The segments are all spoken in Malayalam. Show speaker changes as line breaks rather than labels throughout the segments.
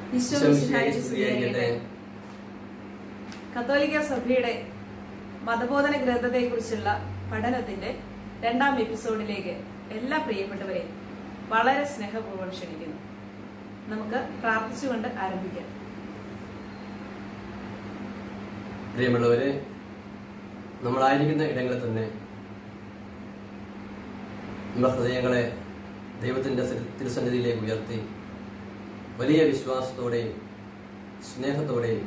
ഈശോ മിശിഹായ്ക്ക് സ്തുതിയായിരിക്കട്ടെ. കത്തോലിക്ക സഭയുടെ മതബോധന ഗ്രന്ഥത്തെക്കുറിച്ചുള്ള പഠനത്തിന്റെ രണ്ടാം എപ്പിസോഡിലേക്ക് എല്ലാ പ്രിയപ്പെട്ടവരെയും വളരെ സ്നേഹപൂർവ്വം ക്ഷണിക്കുന്നു നമുക്ക് പ്രാർത്ഥിച്ചുകൊണ്ട് ആരംഭിക്കാം
പ്രിയമുള്ളവരെ നമ്മളായിരിക്കുന്ന ഇടങ്ങളിൽ തന്നെ നമ്മുടെ ഹൃദയങ്ങളെ ദൈവത്തിൻ്റെ തിരുസന്നിധിയിലേക്ക് ഉയർത്തി വലിയ വിശ്വാസത്തോടെയും സ്നേഹത്തോടെയും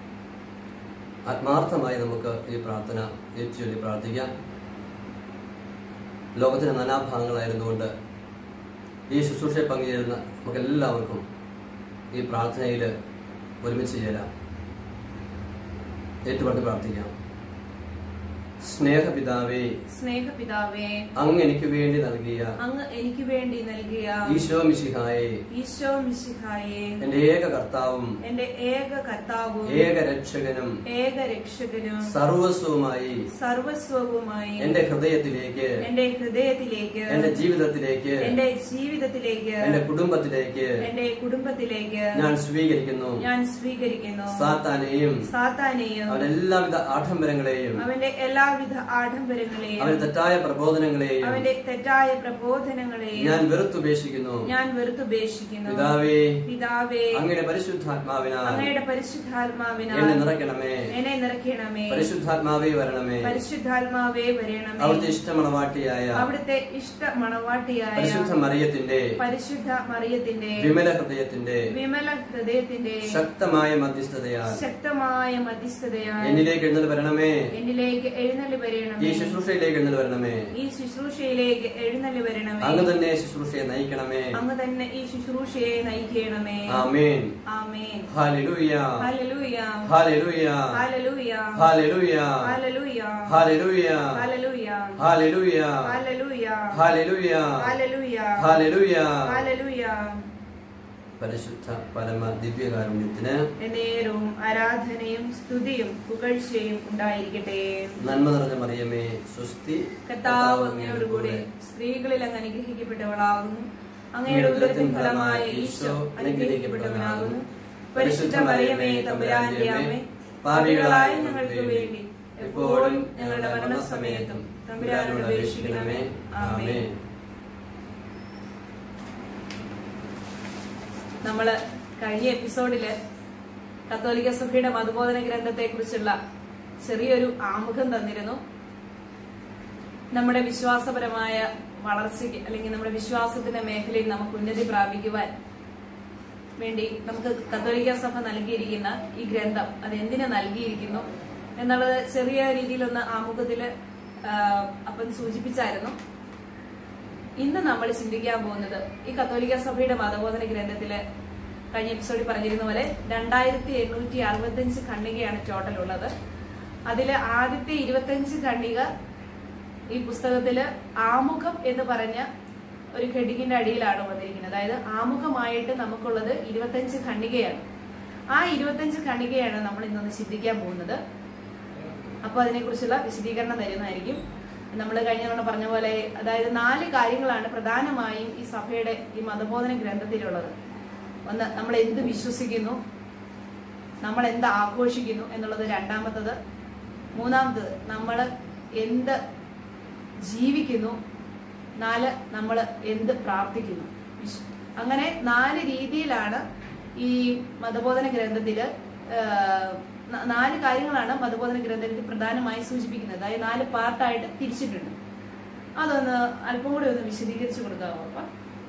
ആത്മാർത്ഥമായി നമുക്ക് ഈ പ്രാർത്ഥന ഏറ്റുചൊല്ലി പ്രാർത്ഥിക്കാം ലോകത്തിന്റെ നാനാഭാഗങ്ങളായിരുന്നുകൊണ്ട് ഈ ശുശ്രൂഷയെ പങ്കുചേരുന്ന നമുക്കെല്ലാവർക്കും ഈ പ്രാർത്ഥനയിൽ ഒരുമിച്ച് ചേരാം ഏറ്റുപറഞ്ഞ് പ്രാർത്ഥിക്കാം സ്നേഹപിതാവേ
സ്നേഹപിതാവേ
അങ്ങ് എനിക്ക് വേണ്ടി നൽകിയ
അങ്ങ് എനിക്ക് വേണ്ടി നൽകിയ
ഈശോ മിശിഹായെ
ഈശോ മിശിഹായെ
എന്റെ ഏക കർത്താവും
എന്റെ ഏക കർത്താവും
ഏക രക്ഷകനും
ഏക രക്ഷകനും
സർവസ്വവുമായി
സർവസ്വവുമായി
എന്റെ ഹൃദയത്തിലേക്ക്
എന്റെ ഹൃദയത്തിലേക്ക്
എന്റെ ജീവിതത്തിലേക്ക്
എന്റെ ജീവിതത്തിലേക്ക്
എന്റെ കുടുംബത്തിലേക്ക്
എന്റെ കുടുംബത്തിലേക്ക്
ഞാൻ സ്വീകരിക്കുന്നു
ഞാൻ സ്വീകരിക്കുന്നു
സാത്താനെയും
സാത്താനെയും
അവന്റെ എല്ലാവിധ ആഡംബരങ്ങളെയും
അവന്റെ എല്ലാവിധ ആഡംബരങ്ങളെയും
അവന്റെ തെറ്റായ പ്രബോധനങ്ങളെയും
അവന്റെ തെറ്റായ പ്രബോധനങ്ങളെയും
ഞാൻ വെറുത്തുപേക്ഷിക്കുന്നു
ഞാൻ വെറുത്തുപേക്ഷിക്കുന്നു
പിതാവേ
പിതാവേ
അങ്ങയുടെ പരിശുദ്ധാത്മാവിനാൽ
അങ്ങയുടെ പരിശുദ്ധാത്മാവിനാൽ
എന്നെ നിറയ്ക്കണമേ
എന്നെ നിറയ്ക്കണമേ
പരിശുദ്ധാത്മാവേ വരണമേ
പരിശുദ്ധാത്മാവേ വരണമേ
അവിടുത്തെ ഇഷ്ടമണവാട്ടിയായ
അവിടുത്തെ ഇഷ്ട മണവാട്ടിയായ
പരിശുദ്ധ മറിയത്തിന്റെ
പരിശുദ്ധ മറിയത്തിന്റെ
വിമല ഹൃദയത്തിന്റെ
വിമല ഹൃദയത്തിന്റെ
ശക്തമായ മധ്യസ്ഥതയാൽ
ശക്തമായ മധ്യസ്ഥതയാൽ
എന്നിലേക്ക് എഴുന്നേൽ വരണമേ
എന്നിലേക്ക് എഴുന്നള്ളി
ഈ
വരണമേ
ശുശ്രൂഷയിലേക്ക് എഴുന്നേൽ വരണമേ
ഈ ശുശ്രൂഷയിലേക്ക് എഴുന്നള്ളി വരണമേ
അങ്ങ് തന്നെ ശുശ്രൂഷയെ നയിക്കണമേ
അങ്ങ് തന്നെ ഈ ശുശ്രൂഷയെ നയിക്കണമേ
amen
amen
hallelujah
hallelujah
hallelujah
hallelujah
hallelujah
hallelujah
hallelujah
hallelujah
hallelujah
hallelujah
hallelujah
hallelujah
hallelujah
hallelujah
പരിശുദ്ധ പരമ ദിവ്യകാരുണ്യത്തിന്
നേരവും ആരാധനയും സ്തുതിയും പുകഴ്ചയും ഉണ്ടായിരിക്കട്ടെ
നന്മ നിറഞ്ഞ മറിയമേ സ്വസ്തി
കർത്താവ് അങ്ങയോടുകൂടെ സ്ത്രീകളിൽ അങ്ങ് അനുഗ്രഹിക്കപ്പെട്ടവളാകുന്നു അങ്ങയുടെ ഉദരത്തിൻ ഫലമായ ഈശോ അനുഗ്രഹിക്കപ്പെട്ടവനാകുന്നു പരിശുദ്ധ മറിയമേ തമ്പുരാന്റെ അമ്മേ പാപികളായ ഞങ്ങൾക്ക് വേണ്ടി എപ്പോഴും ഞങ്ങളുടെ മരണസമയത്തും തമ്പുരാനോട് അപേക്ഷിക്കണമേ ആമേ നമ്മള് കഴിഞ്ഞ എപ്പിസോഡില് കത്തോലിക്ക സഭയുടെ മതബോധന ഗ്രന്ഥത്തെ കുറിച്ചുള്ള ചെറിയൊരു ആമുഖം തന്നിരുന്നു നമ്മുടെ വിശ്വാസപരമായ വളർച്ചയ്ക്ക് അല്ലെങ്കിൽ നമ്മുടെ വിശ്വാസത്തിന്റെ മേഖലയിൽ നമുക്ക് ഉന്നതി പ്രാപിക്കുവാൻ വേണ്ടി നമുക്ക് കത്തോലിക്ക സഭ നൽകിയിരിക്കുന്ന ഈ ഗ്രന്ഥം അത് എന്തിനു നൽകിയിരിക്കുന്നു എന്നുള്ളത് ചെറിയ രീതിയിലൊന്ന് ആമുഖത്തില് ആ, അപ്പം സൂചിപ്പിച്ചായിരുന്നു ഇന്ന് നമ്മൾ ചിന്തിക്കാൻ പോകുന്നത് ഈ കത്തോലിക്ക സഭയുടെ മതബോധന ഗ്രന്ഥത്തില് കഴിഞ്ഞ എപ്പിസോഡിൽ പറഞ്ഞിരുന്ന പോലെ രണ്ടായിരത്തി എണ്ണൂറ്റി അറുപത്തഞ്ച് ഖണ്ഡികയാണ് ടോട്ടൽ ഉള്ളത് അതിൽ ആദ്യത്തെ ഇരുപത്തഞ്ച് ഖണ്ഡിക ഈ പുസ്തകത്തില് ആമുഖം എന്ന് പറഞ്ഞ ഒരു ഖണ്ഡികിന്റെ അടിയിലാണ് വന്നിരിക്കുന്നത് അതായത് ആമുഖമായിട്ട് നമുക്കുള്ളത് ഇരുപത്തഞ്ച് ഖണ്ഡികയാണ് ആ ഇരുപത്തഞ്ച് ഖണ്ഡികയാണ് നമ്മൾ ഇന്നൊന്ന് ചിന്തിക്കാൻ പോകുന്നത് അപ്പോൾ അതിനെക്കുറിച്ചുള്ള വിശദീകരണം തരുന്നതായിരിക്കും നമ്മൾ കഴിഞ്ഞ തവണ പറഞ്ഞ പോലെ അതായത് നാല് കാര്യങ്ങളാണ് പ്രധാനമായും ഈ സഭയുടെ ഈ മതബോധന ഗ്രന്ഥത്തിലുള്ളത് ഒന്ന് നമ്മൾ എന്ത് വിശ്വസിക്കുന്നു നമ്മൾ എന്ത് ആഘോഷിക്കുന്നു എന്നുള്ളത് രണ്ടാമത്തത് മൂന്നാമത്തത് നമ്മൾ എന്ത് ജീവിക്കുന്നു നാല് നമ്മൾ എന്ത് പ്രാർത്ഥിക്കുന്നു വിശ്- അങ്ങനെ നാല് രീതിയിലാണ് ഈ മതബോധന ഗ്രന്ഥത്തില് ആ, ന- നാല് കാര്യങ്ങളാണ് മതബോധന ഗ്രന്ഥത്തിൽ പ്രധാനമായി സൂചിപ്പിക്കുന്നത് അതായത് നാല് പാർട്ടായിട്ട് തിരിച്ചിട്ടുണ്ട് അതൊന്ന് അല്പം കൂടി ഒന്ന് വിശദീകരിച്ചു കൊടുക്കാമോ അപ്പൊ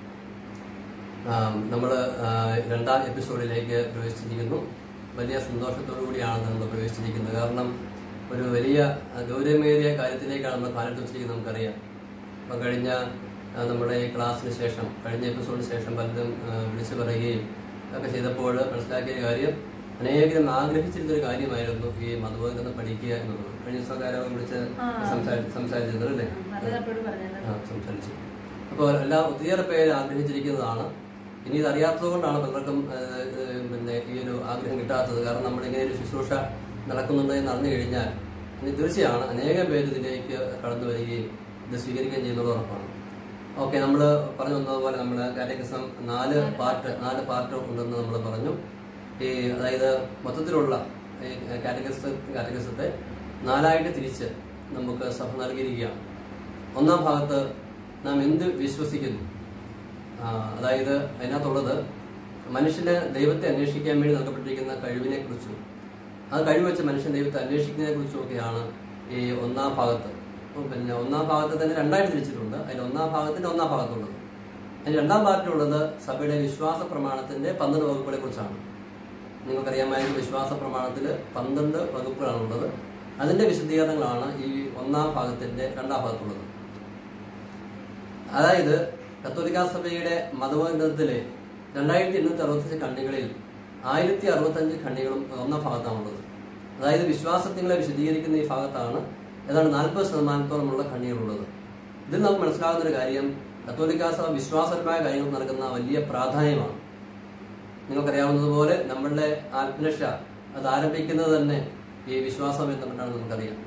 നമ്മൾ രണ്ടാം എപ്പിസോഡിലേക്ക് പ്രവേശിച്ചിരിക്കുന്നു വലിയ സന്തോഷത്തോടു കൂടിയാണ് നമ്മൾ പ്രവേശിച്ചിരിക്കുന്നത് കാരണം ഒരു വലിയ ആ, ഗൗരവമേറിയ കാര്യത്തിലേക്കാണ് നമ്മൾ കാലത്ത് വെച്ചിരിക്കുന്നത് നമുക്കറിയാം അപ്പം കഴിഞ്ഞ ആ, നമ്മുടെ ഈ ക്ലാസ്സിന് ശേഷം കഴിഞ്ഞ എപ്പിസോഡിന് ശേഷം പലരും ആ, വിളിച്ചു പറയുകയും ഒക്കെ ചെയ്തപ്പോൾ മനസ്സിലാക്കിയ കാര്യം അനേകം ആഗ്രഹിച്ചിരുന്ന ഒരു കാര്യമായിരുന്നു ഈ മതബോധനം പഠിക്കുക എന്നുള്ളത് കഴിഞ്ഞ ദിവസം കാര്യം വിളിച്ച്
ആ.
സംസാരി സംസാരിച്ചിരുന്നു അല്ലേ
മതകപ്പോഴും പറഞ്ഞത്
ആ, സംസാരിച്ചു അപ്പോൾ എല്ലാം ഒത്തിരിയേറെ പേര് ആഗ്രഹിച്ചിരിക്കുന്നതാണ് ഇനി ഇത് അറിയാത്തത് കൊണ്ടാണ് പലർക്കും ആ, ആ, പിന്നെ ഈ ഒരു ആഗ്രഹം കിട്ടാത്തത് കാരണം നമ്മൾ ഇങ്ങനെ ഒരു ശുശ്രൂഷ നടക്കുന്നുണ്ട് എന്ന് അറിഞ്ഞു കഴിഞ്ഞാൽ ഇനി തീർച്ചയാണ് അനേകം പേര് ഇതിലേക്ക് കടന്നു വരികയും ഇത് സ്വീകരിക്കുകയും ചെയ്യുന്നത് ഉറപ്പാണ് ഓക്കെ നമ്മൾ പറഞ്ഞു വന്നതുപോലെ നമ്മൾ കാറ്റഗറിസം നാല് പാർട്ട് നാല് പാർട്ട് ഉണ്ടെന്ന് നമ്മൾ പറഞ്ഞു ഈ അതായത് മൊത്തത്തിലുള്ള ഈ കാറ്റഗറിസ് കാറ്റഗറിസത്തെ നാലായിട്ട് തിരിച്ച് നമുക്ക് സഭ നൽകിയിരിക്കുകയാണ് ഒന്നാം ഭാഗത്ത് നാം എന്ത് വിശ്വസിക്കുന്നു ആ, അതായത് അതിനകത്തുള്ളത് മനുഷ്യന് ദൈവത്തെ അന്വേഷിക്കാൻ വേണ്ടി നൽകപ്പെട്ടിരിക്കുന്ന കഴിവിനെ കുറിച്ചും ആ കഴിവ് വെച്ച് മനുഷ്യൻ ദൈവത്തെ അന്വേഷിക്കുന്നതിനെ കുറിച്ചും ഒക്കെയാണ് ഈ ഒന്നാം ഭാഗത്ത് ഉം, പിന്നെ ഒന്നാം ഭാഗത്ത് തന്നെ രണ്ടായിട്ട് തിരിച്ചിട്ടുണ്ട് അതിൽ ഒന്നാം ഭാഗത്തിന്റെ ഒന്നാം ഭാഗത്തുള്ളത് അതിന് രണ്ടാം ഭാഗത്തുള്ളത് സഭയുടെ വിശ്വാസ പ്രമാണത്തിന്റെ പന്ത്രണ്ട് വകുപ്പുകളെ കുറിച്ചാണ് നിങ്ങൾക്കറിയാമായിരുന്നു വിശ്വാസ പ്രമാണത്തിൽ പന്ത്രണ്ട് വകുപ്പുകളാണുള്ളത് അതിന്റെ വിശദീകരണങ്ങളാണ് ഈ ഒന്നാം ഭാഗത്തിന്റെ രണ്ടാം ഭാഗത്തുള്ളത് അതായത് കത്തോലിക്ക സഭയുടെ മതബോധത്തിലെ രണ്ടായിരത്തി എണ്ണൂറ്റി അറുപത്തഞ്ച് ഖണ്ഡികളിൽ ആയിരത്തി അറുപത്തഞ്ച് ഖണ്ഡികളും ഒന്നാം ഭാഗത്താണുള്ളത് അതായത് വിശ്വാസത്തിങ്ങളെ വിശദീകരിക്കുന്ന ഈ ഭാഗത്താണ് ഏതാണ്ട് നാൽപ്പത് ശതമാനത്തോളമുള്ള ഖണ്ഡികളുള്ളത് ഇതിൽ നമുക്ക് മനസ്സിലാകുന്ന ഒരു കാര്യം കത്തോലിക്ക സഭ വിശ്വാസപരമായ കാര്യങ്ങൾക്ക് നൽകുന്ന വലിയ പ്രാധാന്യമാണ് നിങ്ങൾക്കറിയാവുന്നതുപോലെ നമ്മളുടെ ആത്മരക്ഷ അത് ആരംഭിക്കുന്നത് തന്നെ ഈ വിശ്വാസം ബന്ധപ്പെട്ടാണ് നമുക്കറിയാം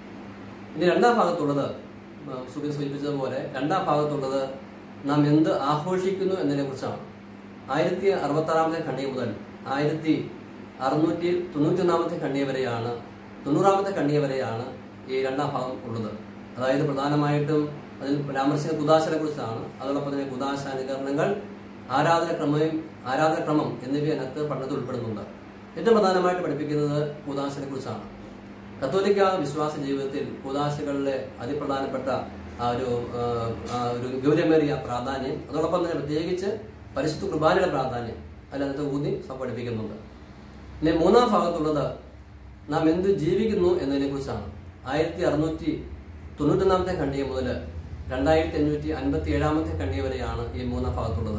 ഇനി രണ്ടാം ഭാഗത്തുള്ളത് സുബിൻ സൂചിപ്പിച്ചതുപോലെ രണ്ടാം ഭാഗത്തുള്ളത് നാം എന്ത് ആഘോഷിക്കുന്നു എന്നതിനെ കുറിച്ചാണ് ആയിരത്തി അറുപത്തി ആറാമത്തെ ഖണ്ഡിക മുതൽ ആയിരത്തി അറുന്നൂറ്റി തൊണ്ണൂറ്റി ഒന്നാമത്തെ ഖണ്ഡിക വരെയാണ് തൊണ്ണൂറാമത്തെ ഖണ്ഡിക വരെയാണ് ഈ രണ്ടാം ഭാഗം ഉള്ളത് അതായത് പ്രധാനമായിട്ടും അതിൽ പരാമർശിക്കുന്ന കുദാശനെ കുറിച്ചാണ് അതോടൊപ്പം തന്നെ കുദാശ അനുകരണങ്ങൾ ആരാധനക്രമം ആരാധനക്രമം എന്നിവ അതിനകത്ത് പഠനത്തിൽ ഉൾപ്പെടുന്നുണ്ട് ഏറ്റവും പ്രധാനമായിട്ട് പഠിപ്പിക്കുന്നത് കൂതാശനെ കുറിച്ചാണ് കത്തോലിക്ക വിശ്വാസ ജീവിതത്തിൽ കൂതാശകളിലെ അതിപ്രധാനപ്പെട്ട ആ ഒരു ആ, ആ ഒരു ഗൗരവമേറിയ പ്രാധാന്യം അതോടൊപ്പം തന്നെ പ്രത്യേകിച്ച് പരിശുദ്ധ കുർബാനയുടെ പ്രാധാന്യം അതിനകത്ത് ഊന്നി സഭ പഠിപ്പിക്കുന്നുണ്ട് പിന്നെ മൂന്നാം ഭാഗത്തുള്ളത് നാം എന്ത് ജീവിക്കുന്നു എന്നതിനെ കുറിച്ചാണ് ആയിരത്തി അറുന്നൂറ്റി തൊണ്ണൂറ്റൊന്നാമത്തെ ഖണ്ഡിക മുതൽ രണ്ടായിരത്തി അഞ്ഞൂറ്റി അൻപത്തി ഏഴാമത്തെ ഖണ്ഡിക വരെയാണ് ഈ മൂന്നാം ഭാഗത്തുള്ളത്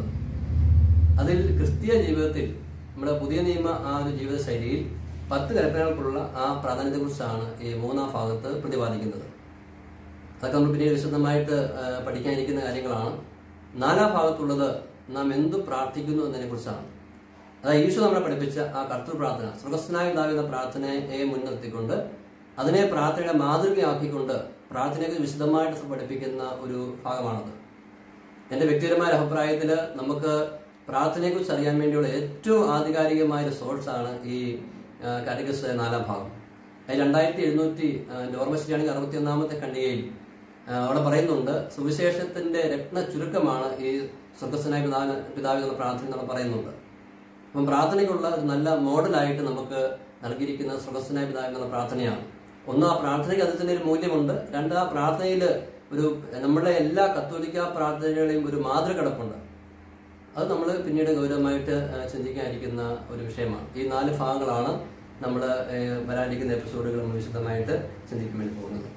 അതിൽ ക്രിസ്തീയ ജീവിതത്തിൽ നമ്മുടെ പുതിയ നിയമ ആ ഒരു ജീവിത ശൈലിയിൽ പത്ത് കൽപ്പനകൾക്കുള്ള ആ പ്രാധാന്യത്തെക്കുറിച്ചാണ് ഈ മൂന്നാം ഭാഗത്ത് പ്രതിപാദിക്കുന്നത് അതൊക്കെ നമ്മൾ പിന്നീട് വിശദമായിട്ട് ആ, പഠിക്കാനിരിക്കുന്ന കാര്യങ്ങളാണ് നാലാം ഭാഗത്തുള്ളത് നാം എന്തു പ്രാർത്ഥിക്കുന്നു എന്നതിനെ കുറിച്ചാണ് അതായത് ഈശോ നമ്മളെ പഠിപ്പിച്ച ആ കർത്തൃ പ്രാർത്ഥന സ്വർഗസ്നായ ഉണ്ടാകുന്ന പ്രാർത്ഥനയെ മുൻനിർത്തിക്കൊണ്ട് അതിനെ പ്രാർത്ഥനയുടെ മാതൃകയാക്കിക്കൊണ്ട് പ്രാർത്ഥനയെ വിശദമായിട്ട് പഠിപ്പിക്കുന്ന ഒരു ഭാഗമാണത് എന്റെ വ്യക്തിപരമായ ഒരു അഭിപ്രായത്തിൽ നമുക്ക് പ്രാർത്ഥനയെക്കുറിച്ച് അറിയാൻ വേണ്ടിയുള്ള ഏറ്റവും ആധികാരികമായ ഒരു സോഴ്സ് ആണ് ഈ കാറ്റഗറിസ് നാലാം ഭാഗം അതിൽ രണ്ടായിരത്തി എഴുന്നൂറ്റി നോർമസിറ്റിയാണെങ്കിൽ അറുപത്തി ഒന്നാമത്തെ ഖണ്ഡികയിൽ ആ, അവിടെ പറയുന്നുണ്ട് സുവിശേഷത്തിന്റെ രത്ന ചുരുക്കമാണ് ഈ സ്വർഗസ്വനായ പിതാവ് പിതാവ് എന്ന പ്രാർത്ഥന നമ്മൾ പറയുന്നുണ്ട് അപ്പം പ്രാർത്ഥനയ്ക്കുള്ള ഒരു നല്ല മോഡലായിട്ട് നമുക്ക് നൽകിയിരിക്കുന്ന സ്വർഗസ്വനായ പിതാവ് എന്ന പ്രാർത്ഥനയാണ് ഒന്ന് ആ പ്രാർത്ഥനയ്ക്ക് അതിൽ തന്നെ ഒരു മൂല്യമുണ്ട് രണ്ട് ആ പ്രാർത്ഥനയിൽ ഒരു നമ്മുടെ എല്ലാ കത്തോലിക്ക പ്രാർത്ഥനകളെയും ഒരു മാതൃക കിടപ്പുണ്ട് അത് നമ്മൾ പിന്നീട് ഗൗരവമായിട്ട് ആ, ചിന്തിക്കാനിരിക്കുന്ന ഒരു വിഷയമാണ് ഈ നാല് ഭാഗങ്ങളാണ് നമ്മൾ വരാനിരിക്കുന്ന എപ്പിസോഡുകൾ നമ്മൾ വിശദമായിട്ട് ചിന്തിക്കാൻ വേണ്ടി പോകുന്നത്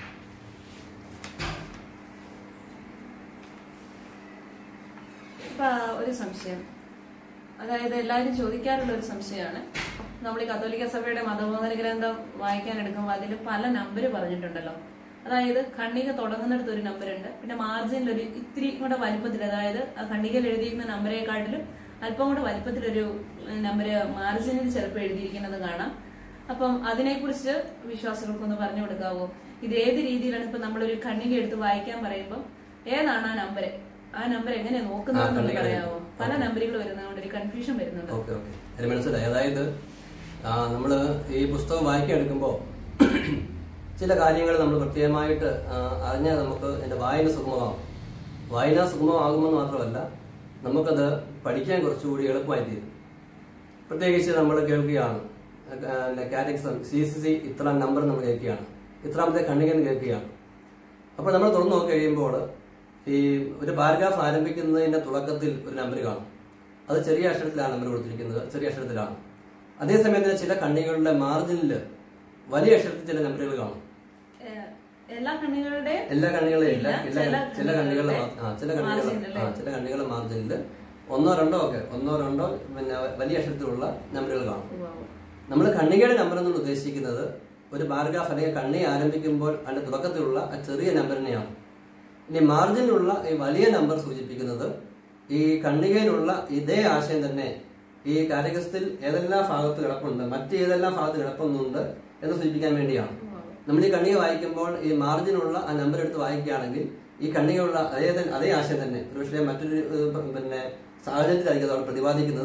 ഇപ്പൊ ഒരു സംശയം അതായത് എല്ലാവരും ചോദിക്കാറുള്ള ഒരു സംശയമാണ് നമ്മൾ ഈ കത്തോലിക്ക സഭയുടെ മതബോധന ഗ്രന്ഥം വായിക്കാൻ എടുക്കുമ്പോൾ അതിൽ പല നമ്പർ പറഞ്ഞിട്ടുണ്ടല്ലോ അതായത് ഖണ്ഡിക തുടങ്ങുന്നിടത്ത് ഒരു നമ്പർ ഉണ്ട് പിന്നെ മാർജിനിൽ ഒരു ഇത്തിരി കൂടെ വലിപ്പത്തിൽ അതായത് ആ ഖണ്ഡികയിൽ എഴുതിയിരിക്കുന്ന നമ്പറേക്കാട്ടിലും അല്പം കൂടെ വലിപ്പത്തിലൊരു നമ്പർ മാർജിനിൽ ചിലപ്പോൾ എഴുതിയിരിക്കുന്നത് കാണാം അപ്പം അതിനെക്കുറിച്ച് വിശ്വാസികൾക്കൊന്ന് പറഞ്ഞു കൊടുക്കാവോ ഇത് ഏത് രീതിയിലാണ് ഇപ്പൊ നമ്മളൊരു ഖണ്ഡിക എടുത്ത് വായിക്കാൻ പറയുമ്പോൾ ഏതാണ് ആ നമ്പർ ആ നമ്പർ എങ്ങനെ നോക്കുന്നത്
ആ, ഖണ്ഡിക.
പറയാവോ പല നമ്പറുകൾ വരുന്നതുകൊണ്ട് ഒരു കൺഫ്യൂഷൻ വരുന്നുണ്ട്
ഓക്കെ ഓക്കെ അത് മനസ്സിലായി അതായത് നമ്മൾ ഈ പുസ്തകം വായിക്കാൻ എടുക്കുമ്പോൾ ചില കാര്യങ്ങൾ നമ്മൾ പ്രത്യേകമായിട്ട് ആ, അറിഞ്ഞാൽ നമുക്ക് എൻ്റെ വായന സുഗമമാകും വായന സുഗമമാകുമെന്ന് മാത്രമല്ല നമുക്കത് പഠിക്കാൻ കുറച്ചുകൂടി എളുപ്പമായി തീരും പ്രത്യേകിച്ച് നമ്മൾ കേൾക്കുകയാണ് കാറ്റക്സം സി സി സി ഇത്ര നമ്പർ നമ്മൾ കേൾക്കുകയാണ് ഇത്രാമത്തെ ഖണ്ഡികൻ കേൾക്കുകയാണ് അപ്പോൾ നമ്മൾ തുറന്നു നോക്കി കഴിയുമ്പോൾ ഈ ഒരു പാരഗ്രാഫ് ആരംഭിക്കുന്നതിന്റെ തുടക്കത്തിൽ ഒരു നമ്പർ കാണും അത് ചെറിയ അക്ഷരത്തിലാണ് നമ്പർ കൊടുത്തിരിക്കുന്നത് ചെറിയ അക്ഷരത്തിലാണ് അതേസമയം തന്നെ ചില കണ്ണികളുടെ മാർജിനിൽ വലിയ അക്ഷരത്തിൽ ചില നമ്പറുകൾ കാണും
ഏഹ്, എല്ലാ കണ്ണികളുടെ
എല്ലാ കണ്ണികളും ഇല്ല
ഇല്ല,
ഇല്ല
ചില
ചില കണ്ണികളുടെ
കണ്ണികളുടെ
ആ ചില കണ്ണികൾ
margin
ആ ചില കണ്ണികളുടെ മാർജിനിൽ ഒന്നോ രണ്ടോ ഒക്കെ ഒന്നോ രണ്ടോ പിന്നെ വലിയ അക്ഷരത്തിലുള്ള നമ്പറുകൾ കാണും നമ്മൾ കണ്ണികയുടെ നമ്പർ എന്ന് ഉദ്ദേശിക്കുന്നത് ഒരു പാരഗ്രാഫ് അല്ലെങ്കിൽ കണ്ണി ആരംഭിക്കുമ്പോൾ അതിന്റെ തുടക്കത്തിലുള്ള ആ ചെറിയ നമ്പറിനെയാണ് ഇനി മാർജിനിലുള്ള ഈ വലിയ നമ്പർ സൂചിപ്പിക്കുന്നത് ഈ കണ്ണികയിലുള്ള ഇതേ ആശയം തന്നെ ഈ കാരകസ്ഥത്തിൽ ഏതെല്ലാം ഭാഗത്ത് കിടപ്പുണ്ട് മറ്റ് ഏതെല്ലാം ഭാഗത്ത് കിടപ്പുന്നുണ്ട് എന്ന് സൂചിപ്പിക്കാൻ വേണ്ടിയാണ് നമ്മൾ ഈ കണ്ണിക വായിക്കുമ്പോൾ ഈ മാർജിനുള്ള ആ നമ്പർ എടുത്ത് വായിക്കുകയാണെങ്കിൽ ഈ കണ്ണികയുള്ള അതേ തന്നെ- അതേ ആശയം തന്നെ ഒരുപക്ഷെ മറ്റൊരു ഏഹ്, പിന്നെ സാഹചര്യത്തിലായിരിക്കും അത് അവിടെ പ്രതിപാദിക്കുന്നത്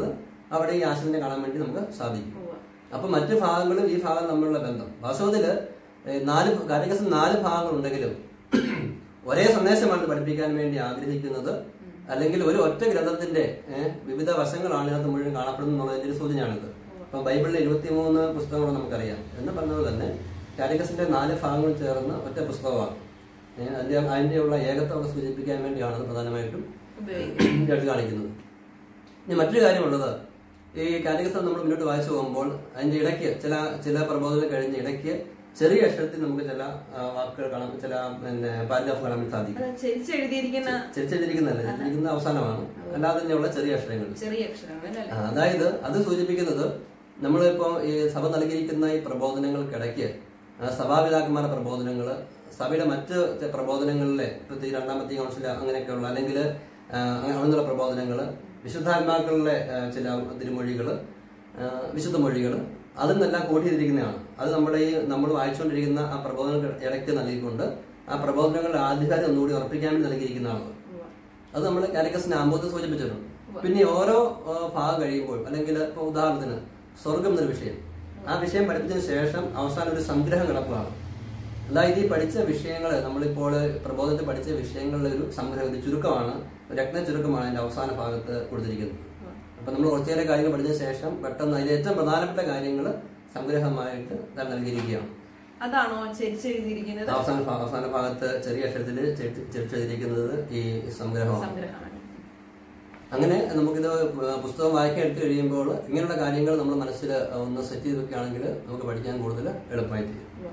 അവിടെ ഈ ആശയത്തിനെ കാണാൻ വേണ്ടി നമുക്ക് സാധിക്കും
ഉവ്വ.
അപ്പൊ മറ്റു ഭാഗങ്ങളും ഈ ഭാഗം തമ്മിലുള്ള ബന്ധം വാസ്തവത്തില് ഏഹ്, നാല് കാരികസം നാല് ഭാഗങ്ങളുണ്ടെങ്കിലും ഒരേ സന്ദേശമാണ് പഠിപ്പിക്കാൻ വേണ്ടി ആഗ്രഹിക്കുന്നത് അല്ലെങ്കിൽ ഒരു ഒറ്റ ഗ്രന്ഥത്തിന്റെ ഏഹ്, വിവിധ വശങ്ങളാണ് ഇതിനകത്ത് മുഴുവൻ കാണപ്പെടുന്നത് എന്നുള്ളതിന്റെ ഒരു സൂചനയാണിത് അപ്പൊ ബൈബിളിലെ ഇരുപത്തിമൂന്ന് പുസ്തകങ്ങൾ നമുക്കറിയാം എന്ന് പറഞ്ഞത് തന്നെ കാരികസിന്റെ നാല് ഭാഗങ്ങൾ ചേർന്ന ഒറ്റ പുസ്തകമാണ് ഏഹ്, അതിന്റെ അതിന്റെയുള്ള ഏകത്വം സൂചിപ്പിക്കാൻ വേണ്ടിയാണ് അത് പ്രധാനമായിട്ടും
ഉപയോഗിക്കും
എടുത്ത് കാണിക്കുന്നത് ഇനി മറ്റൊരു കാര്യമുള്ളത് ഈ കാലികസം നമ്മൾ മുന്നോട്ട് വായിച്ചു പോകുമ്പോൾ അതിന്റെ ഇടയ്ക്ക് ചില ചില പ്രബോധനം കഴിഞ്ഞ ഇടയ്ക്ക് ചെറിയ അക്ഷരത്തിൽ നമുക്ക് ചില ആ, വാക്കുകൾ കാണാൻ ചില പിന്നെ പാരഗ്രാഫ് കാണാൻ വേണ്ടി സാധിക്കും
അത് ചെരിച്ചെഴുതിയിരിക്കുന്ന
ചെരിച്ചിരിക്കുന്നതല്ല ചെരിച്ചിരിക്കുന്ന അവസാനമാണ് അല്ലാതെ തന്നെയുള്ള ചെറിയ അക്ഷരങ്ങൾ
ചെറിയ അക്ഷരങ്ങൾ അല്ലേ
ആ, അതായത് അത് സൂചിപ്പിക്കുന്നത് നമ്മളിപ്പോ ഈ സഭ നൽകിയിരിക്കുന്ന ഈ പ്രബോധനങ്ങൾക്കിടയ്ക്ക് ആ, സഭാപിതാക്കന്മാരുടെ പ്രബോധനങ്ങൾ സഭയുടെ മറ്റ് ചെ- പ്രബോധനങ്ങളിലെ പ്രത്യേകിച്ച് രണ്ടാമത്തെ കൗൺസിൽ അങ്ങനെയൊക്കെയുള്ള അല്ലെങ്കിൽ അങ്ങനെയുള്ള പ്രബോധനങ്ങൾ വിശുദ്ധാത്മാക്കളിലെ ആ, ചില തിരുമൊഴികൾ വിശുദ്ധ മൊഴികൾ അതിൽ നിന്നെല്ലാം കൂട്ടിയിരിക്കുന്നതാണ് അത് നമ്മുടെ ഈ നമ്മൾ വായിച്ചുകൊണ്ടിരിക്കുന്ന ആ പ്രബോധനങ്ങൾ ഇടയ്ക്ക് നൽകിക്കൊണ്ട് ആ പ്രബോധനങ്ങളുടെ ആധികാരം ഒന്നുകൂടി ഉറപ്പിക്കാൻ വേണ്ടി നൽകിയിരിക്കുന്നതാണ്
ഉവ്വ.
അത് നമ്മൾ കാലിക്കസിന്റെ ആമ്പത്ത് സൂചിപ്പിച്ചിട്ടുണ്ട് പിന്നെ ഓരോ ആ, ഭാഗം കഴിയുമ്പോൾ അല്ലെങ്കിൽ ഇപ്പൊ ഉദാഹരണത്തിന് സ്വർഗം എന്നൊരു വിഷയം ആ വിഷയം പഠിപ്പിച്ചതിന് ശേഷം അവസാനം ഒരു സംഗ്രഹം കിടക്കുകയാണ് അതായത് ഈ പഠിച്ച വിഷയങ്ങൾ നമ്മളിപ്പോൾ പ്രബോധനത്തിൽ പഠിച്ച വിഷയങ്ങളുടെ ഒരു സംഗ്രഹം ഒരു ചുരുക്കമാണ് ഒരു രത്ന ചുരുക്കമാണ് അതിന്റെ അവസാന ഭാഗത്ത് കൊടുത്തിരിക്കുന്നത് അപ്പൊ നമ്മൾ കുറച്ചേറെ കാര്യങ്ങൾ പഠിച്ച ശേഷം പെട്ടെന്ന് അതിലെ ഏറ്റവും പ്രധാനപ്പെട്ട കാര്യങ്ങൾ സംഗ്രഹമായിട്ട് താൻ നൽകിയിരിക്കുകയാണ്
അതാണോ ചെരിച്ചെഴുതിയിരിക്കുന്നത്
അവസാന ഭാ- അവസാന ഭാഗത്ത് ചെറിയ അക്ഷരത്തിൽ ചെറിച്ചെഴുതിയിരിക്കുന്നത് ഈ സംഗ്രഹമാണ്
സംഗ്രഹമാണ്
അങ്ങനെ നമുക്കിത് പുസ്തകം വായിക്കാൻ എടുത്തു കഴിയുമ്പോൾ ഇങ്ങനെയുള്ള കാര്യങ്ങൾ നമ്മൾ മനസ്സിൽ ഒന്ന് സെറ്റ് ചെയ്ത് വെക്കുകയാണെങ്കിൽ നമുക്ക് പഠിക്കാൻ കൂടുതൽ എളുപ്പമായി തീരും
ഉവ്വ.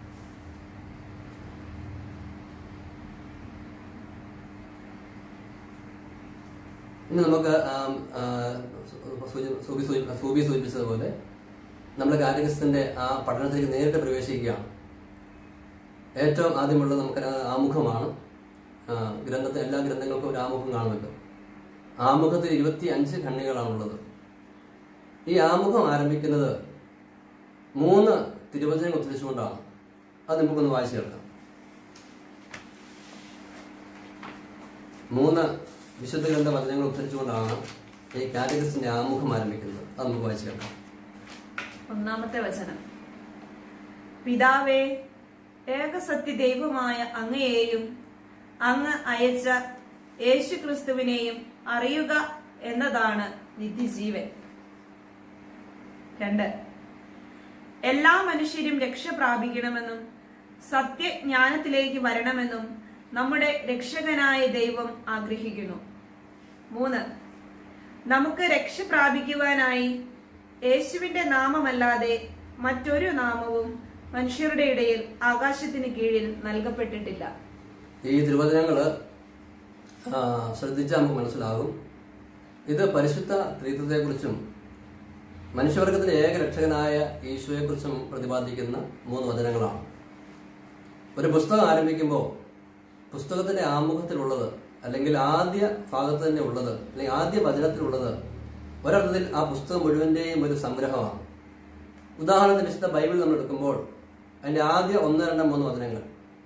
ഇനി നമുക്ക് ആം, ആ, സൂചി- സൂബി സൂചി- സൂബി സൂചിപ്പിച്ചതുപോലെ നമ്മൾ കാലികസത്തിന്റെ ആ പഠനത്തിലേക്ക് നേരിട്ട് പ്രവേശിക്കുകയാണ് ഏറ്റവും ആദ്യമുള്ളത് നമുക്ക് ആമുഖമാണ് ആ, ഗ്രന്ഥത്തിൽ എല്ലാ ഗ്രന്ഥങ്ങൾക്കും ഒരു ആമുഖം കാണുമല്ലോ ആമുഖത്തിൽ ഇരുപത്തി അഞ്ച് ഖണ്ണികളാണുള്ളത് ഈ ആമുഖം ആരംഭിക്കുന്നത് മൂന്ന് തിരുവചനങ്ങൾ ഉദ്ധരിച്ചുകൊണ്ടാണ് അത് നമുക്കൊന്ന് വായിച്ചു കേൾക്കാം മൂന്ന് വിശുദ്ധ ഗ്രന്ഥ വചനങ്ങൾ ഉദ്ധരിച്ചുകൊണ്ടാണ് ഈ കാറ്റഗറിസിന്റെ ആമുഖം ആരംഭിക്കുന്നത് അത് നമുക്ക് വായിച്ചു കേൾക്കാം
ഒന്നാമത്തെ വചനം പിതാവേ ഏകസത്യ ദൈവമായ അങ്ങയെയും അങ്ങ് അയച്ച യേശു ക്രിസ്തുവിനെയും അറിയുക എന്നതാണ് നിത്യജീവൻ രണ്ട് എല്ലാ മനുഷ്യരും രക്ഷ പ്രാപിക്കണമെന്നും സത്യജ്ഞാനത്തിലേക്ക് വരണമെന്നും നമ്മുടെ രക്ഷകനായ ദൈവം ആഗ്രഹിക്കുന്നു മൂന്ന് നമുക്ക് രക്ഷ പ്രാപിക്കുവാനായി യേശുവിന്റെ നാമമല്ലാതെ മറ്റൊരു നാമവും മനുഷ്യരുടെ ഇടയിൽ ആകാശത്തിന് കീഴിൽ നൽകപ്പെട്ടിട്ടില്ല
ഈ തിരുവചനങ്ങള് ആ, ശ്രദ്ധിച്ചാൽ നമുക്ക് മനസ്സിലാകും ഇത് പരിശുദ്ധ ത്രിത്വത്തെക്കുറിച്ചും മനുഷ്യവർഗത്തിന്റെ ഏക രക്ഷകനായ ഈശോയെക്കുറിച്ചും പ്രതിപാദിക്കുന്ന മൂന്ന് വചനങ്ങളാണ് ഒരു പുസ്തകം ആരംഭിക്കുമ്പോൾ പുസ്തകത്തിന്റെ ആമുഖത്തിലുള്ളത് അല്ലെങ്കിൽ ആദ്യ ഭാഗത്ത് തന്നെ ഉള്ളത് അല്ലെങ്കിൽ ആദ്യ വചനത്തിലുള്ളത് ഒരർത്ഥത്തിൽ ആ പുസ്തകം മുഴുവന്റെയും ഒരു സംഗ്രഹമാണ് ഉദാഹരണത്തിന് വിശുദ്ധ ബൈബിൾ നമ്മൾ എടുക്കുമ്പോൾ അതിന്റെ ആദ്യ ഒന്ന് രണ്ട് മൂന്ന് വചനങ്ങൾ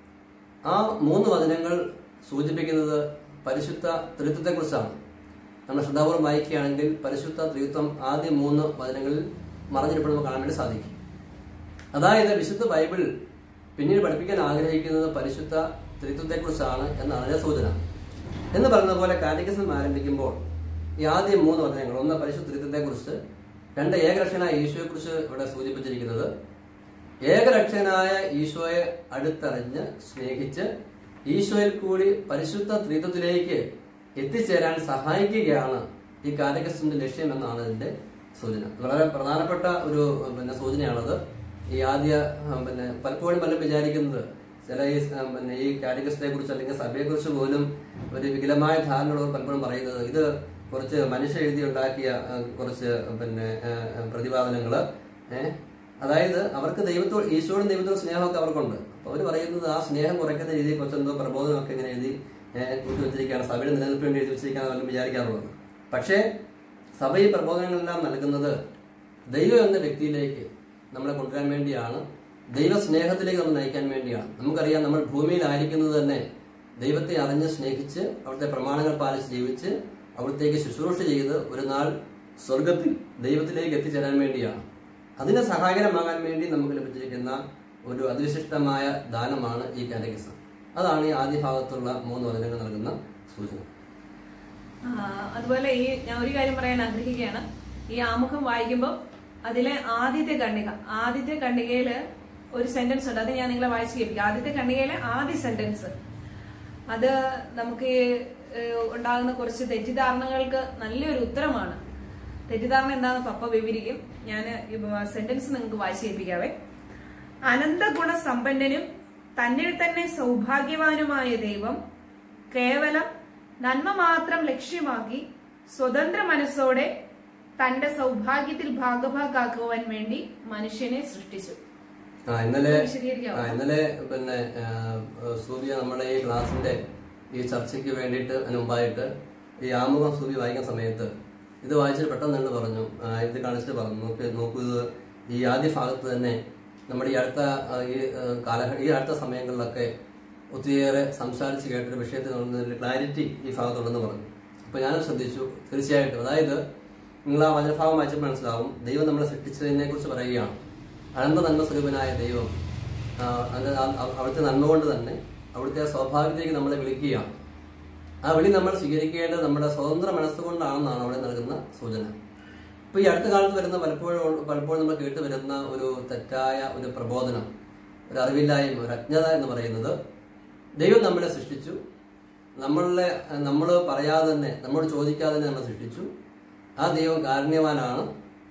ആ മൂന്ന് വചനങ്ങൾ സൂചിപ്പിക്കുന്നത് പരിശുദ്ധ ത്രിത്വത്തെക്കുറിച്ചാണ് നമ്മൾ ശ്രദ്ധാപൂർവ്വം വായിക്കുകയാണെങ്കിൽ പരിശുദ്ധ ത്രിത്വം ആദ്യ മൂന്ന് വചനങ്ങളിൽ മറഞ്ഞിരിപ്പെടുമ്പോൾ കാണാൻ വേണ്ടി സാധിക്കും അതായത് വിശുദ്ധ ബൈബിൾ പിന്നീട് പഠിപ്പിക്കാൻ ആഗ്രഹിക്കുന്നത് പരിശുദ്ധ ത്രിത്വത്തെക്കുറിച്ചാണ് എന്നാണ് അതിന്റെ സൂചന എന്ന് പറയുന്ന പോലെ കാലിക്കസം ആരംഭിക്കുമ്പോൾ ഈ ആദ്യം മൂന്ന് വചനങ്ങൾ ഒന്ന് പരിശുദ്ധ ത്രിത്വത്തെക്കുറിച്ച് രണ്ട് ഏകരക്ഷനായ ഈശോയെക്കുറിച്ച് ഇവിടെ സൂചിപ്പിച്ചിരിക്കുന്നത് ഏകരക്ഷകനായ ഈശോയെ അടുത്തറിഞ്ഞ് സ്നേഹിച്ച് ഈശോയിൽ കൂടി പരിശുദ്ധ ത്രിത്വത്തിലേക്ക് എത്തിച്ചേരാൻ സഹായിക്കുകയാണ് ഈ കാലികസിന്റെ ലക്ഷ്യം എന്നാണ് ഇതിന്റെ സൂചന വളരെ പ്രധാനപ്പെട്ട ഒരു പിന്നെ സൂചനയാണത് ഈ ആദ്യ ആ, പിന്നെ പലപ്പോഴും പലരും വിചാരിക്കുന്നത് ചില ഈ ആ, പിന്നെ ഈ കാലികസിനെ കുറിച്ച് അല്ലെങ്കിൽ സഭയെ കുറിച്ച് പോലും ഒരു വികലമായ ധാരണയുള്ളവർ പലപ്പോഴും പറയുന്നത് ഇത് കുറച്ച് മനുഷ്യ എഴുതി ഉണ്ടാക്കിയ ആ, കുറച്ച് പിന്നെ ആ, ആ, പ്രതിപാദനങ്ങള് ഏഹ് അതായത് അവർക്ക് ദൈവത്തോട് ഈശോടും ദൈവത്തോടും സ്നേഹമൊക്കെ അവർക്കുണ്ട് അപ്പൊ അവർ പറയുന്നത് ആ സ്നേഹം കുറയ്ക്കുന്ന രീതിയിൽ കുറച്ചെന്തോ പ്രബോധനമൊക്കെ ഇങ്ങനെ എഴുതി ഏഹ്, കൂട്ടി വെച്ചിരിക്കുകയാണ് സഭയുടെ നിലനിൽപ്പിന് വേണ്ടി എഴുതി വെച്ചിരിക്കുകയാണ് വല്ലതും വിചാരിക്കാറുള്ളത് പക്ഷേ സഭ ഈ പ്രബോധനങ്ങളെല്ലാം നൽകുന്നത് ദൈവം എന്ന വ്യക്തിയിലേക്ക് നമ്മളെ കൊണ്ടുവരാൻ വേണ്ടിയാണ് ദൈവ സ്നേഹത്തിലേക്ക് നമ്മൾ നയിക്കാൻ വേണ്ടിയാണ് നമുക്കറിയാം നമ്മൾ ഭൂമിയിലായിരിക്കുന്നത് തന്നെ ദൈവത്തെ അറിഞ്ഞ് സ്നേഹിച്ച് അവിടുത്തെ പ്രമാണങ്ങൾ പാലിച്ച് ജീവിച്ച് അവിടത്തേക്ക് ശുശ്രൂഷ ചെയ്ത് ഒരു നാൾ സ്വർഗത്തിൽ ദൈവത്തിലേക്ക് എത്തിച്ചേരാൻ വേണ്ടിയാണ് അതിന് സഹായകരമാകാൻ വേണ്ടി നമുക്ക് ലഭിച്ചിരിക്കുന്ന ഒരു അതിവിശിഷ്ടമായ ദാനമാണ് ഈ കാറ്റഗിസം അതാണ് ഈ ആദ്യ ഭാഗത്തുള്ള മൂന്ന് വചനങ്ങൾ നൽകുന്ന സൂചന
ആ, അതുപോലെ ഈ ഞാൻ ഒരു കാര്യം പറയാൻ ആഗ്രഹിക്കുകയാണ് ഈ ആമുഖം വായിക്കുമ്പോൾ അതിലെ ആദ്യത്തെ ഖണ്ഡിക ആദ്യത്തെ ഖണ്ഡികയില് ഒരു സെന്റൻസ് ഉണ്ട് അത് ഞാൻ നിങ്ങളെ വായിച്ചു കേൾപ്പിക്കാം ആദ്യത്തെ ഖണ്ഡികയിലെ ആദ്യ സെന്റൻസ് അത് നമുക്ക് ഈ, ഏഹ്, ഉണ്ടാകുന്ന കുറച്ച് തെറ്റിദ്ധാരണകൾക്ക് നല്ലൊരു ഉത്തരമാണ് തെറ്റിദ്ധാരണ എന്താണെന്ന് പപ്പ വിവരിക്കും ഞാൻ സെന്റൻസ് നിങ്ങൾക്ക് വായിച്ചു കേൾപ്പിക്കാവേ അനന്തഗുണ സമ്പന്നനും തന്നിൽ തന്നെ സൗഭാഗ്യവാനുമായ ദൈവം കേവലം നന്മ മാത്രം ലക്ഷ്യമാക്കി സ്വതന്ത്ര മനസ്സോടെ തന്റെ സൗഭാഗ്യത്തിൽ ഭാഗഭാക്കാക്കുവാൻ വേണ്ടി മനുഷ്യനെ സൃഷ്ടിച്ചു
ആ ഇന്നലെ
വിശദീകരിക്കാമോ?
ആ ഇന്നലെ പിന്നെ ആ, സൂര്യ നമ്മുടെ ഈ ക്ലാസിന്റെ ഈ ചർച്ചയ്ക്ക് വേണ്ടിയിട്ട് അതിന് മുമ്പായിട്ട് ഈ ആമുഖം സൂര്യ വായിക്കുന്ന സമയത്ത് ഇത് വായിച്ചിട്ട് പെട്ടെന്ന് തന്നെ പറഞ്ഞു ആ, ഇത് കാണിച്ചിട്ട് പറഞ്ഞു നോക്ക് നോക്കൂ ഇത് ഈ ആദ്യ ഭാഗത്ത് തന്നെ നമ്മുടെ ഈ അടുത്ത ആ, ഈ ആ, കാലഘട്ട ഈ അടുത്ത സമയങ്ങളിലൊക്കെ ഒത്തിരിയേറെ സംസാരിച്ച് കേട്ടൊരു വിഷയത്തിൽ ക്ലാരിറ്റി ഈ ഭാഗത്തുണ്ടെന്ന് പറഞ്ഞു അപ്പൊ ഞാൻ ശ്രദ്ധിച്ചു തീർച്ചയായിട്ടും അതായത് നിങ്ങൾ ആ വചനഭാഗം വായിച്ചപ്പോൾ മനസ്സിലാവും ദൈവം നമ്മളെ സൃഷ്ടിച്ചതിനെ കുറിച്ച് പറയുകയാണ് അനന്ത നന്മ സ്വരൂപനായ ദൈവം ആ, അത് ആ- ആ- അവിടുത്തെ നന്മ കൊണ്ട് തന്നെ അവിടുത്തെ സ്വാഭാവികതയ്ക്ക് നമ്മളെ വിളിക്കുകയാണ് ആ വിളി നമ്മൾ സ്വീകരിക്കേണ്ടത് നമ്മുടെ സ്വതന്ത്ര മനസ്സുകൊണ്ടാണെന്നാണ് അവിടെ നൽകുന്ന സൂചന ഇപ്പൊ ഈ അടുത്ത കാലത്ത് വരുന്ന പലപ്പോഴും പലപ്പോഴും നമ്മൾ കേട്ട് വരുന്ന ഒരു തെറ്റായ ഒരു പ്രബോധനം ഒരു അറിവില്ലായ്മ ഒരു അജ്ഞത എന്ന് പറയുന്നത് ദൈവം നമ്മളെ സൃഷ്ടിച്ചു നമ്മളെ നമ്മൾ പറയാതെ തന്നെ നമ്മോട് ചോദിക്കാതെ തന്നെ നമ്മളെ സൃഷ്ടിച്ചു ആ ദൈവം കാരുണ്യവാനാണ്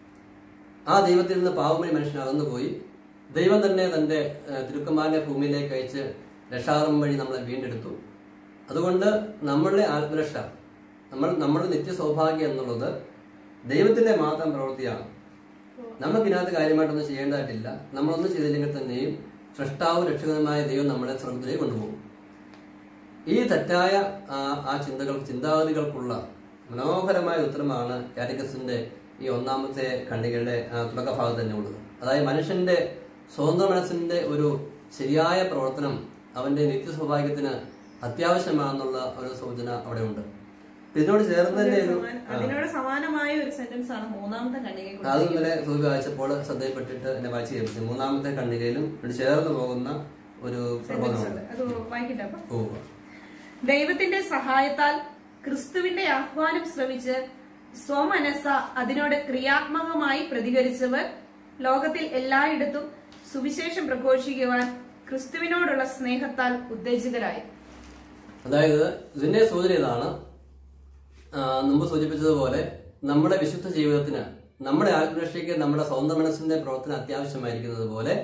ആ ദൈവത്തിൽ നിന്ന് പാവമണി മനുഷ്യൻ അകന്നു പോയി ദൈവം തന്നെ തന്റെ ഏഹ്, തിരുക്കുമാരനെ ഭൂമിയിലേക്ക് അയച്ച് രക്ഷാകർമ്മം വഴി നമ്മളെ വീണ്ടെടുത്തു അതുകൊണ്ട് നമ്മളുടെ ആത്മരക്ഷ നമ്മൾ നമ്മുടെ നിത്യ സൗഭാഗ്യം എന്നുള്ളത് ദൈവത്തിന്റെ മാത്രം പ്രവൃത്തിയാണ് നമുക്ക് ഇതിനകത്ത് കാര്യമായിട്ടൊന്നും ചെയ്യേണ്ടതായിട്ടില്ല നമ്മളൊന്നും ചെയ്തില്ലെങ്കിൽ തന്നെയും സൃഷ്ടാവും രക്ഷകനുമായ ദൈവം നമ്മളെ സ്വർഗത്തിലേക്ക് കൊണ്ടുപോകും ഈ തെറ്റായ ആ, ആ ചിന്തകൾ ചിന്താഗതികൾക്കുള്ള മനോഹരമായ ഉത്തരമാണ് കാറ്റഗസിന്റെ ഈ ഒന്നാമത്തെ ഖണ്ഡികയുടെ ആ, തുടക്ക ഭാഗത്ത് തന്നെ ഉള്ളത് അതായത് മനുഷ്യന്റെ സ്വതന്ത്ര മനസ്സിന്റെ ഒരു ശരിയായ പ്രവർത്തനം അവന്റെ നിത്യ സൗഭാഗ്യത്തിന് അത്യാവശ്യമാണെന്നുള്ള ഒരു സൂചന അവിടെ ഉണ്ട് ഇതിനോട് ചേർന്ന് തന്നെ ഒരു
സമാന- അതിനോട് സമാനമായ ഒരു സെന്റൻസ് ആണ് മൂന്നാമത്തെ ഖണ്ഡികയെ
അത് ഇന്നലെ സൂര്യ വായിച്ചപ്പോൾ ശ്രദ്ധയിൽപ്പെട്ടിട്ട് എന്നെ വായിച്ചു കേൾപ്പിച്ചു മൂന്നാമത്തെ ഖണ്ഡികയിലും ഒരു ചേർന്ന് പോകുന്ന ഒരു പ്രബോധനമുണ്ട്
അത് വായിക്കട്ടെ അപ്പൊ
ഓ
ദൈവത്തിന്റെ സഹായത്താൽ ക്രിസ്തുവിന്റെ ആഹ്വാനം ശ്രവിച്ച് സ്വമനസ അതിനോട് ക്രിയാത്മകമായി പ്രതികരിച്ചവർ ലോകത്തിൽ എല്ലായിടത്തും സുവിശേഷം പ്രഘോഷിക്കുവാൻ ക്രിസ്തുവിനോടുള്ള സ്നേഹത്താൽ ഉത്തേജിതരായി
അതായത് ഇതിന്റെ സൂചന ഇതാണ് ആ, മുമ്പ് സൂചിപ്പിച്ചതുപോലെ നമ്മുടെ വിശുദ്ധ ജീവിതത്തിന് നമ്മുടെ ആത്മരക്ഷയ്ക്ക് നമ്മുടെ സ്വന്തം മനസ്സിന്റെ പ്രവർത്തനം അത്യാവശ്യമായിരിക്കുന്നത് പോലെ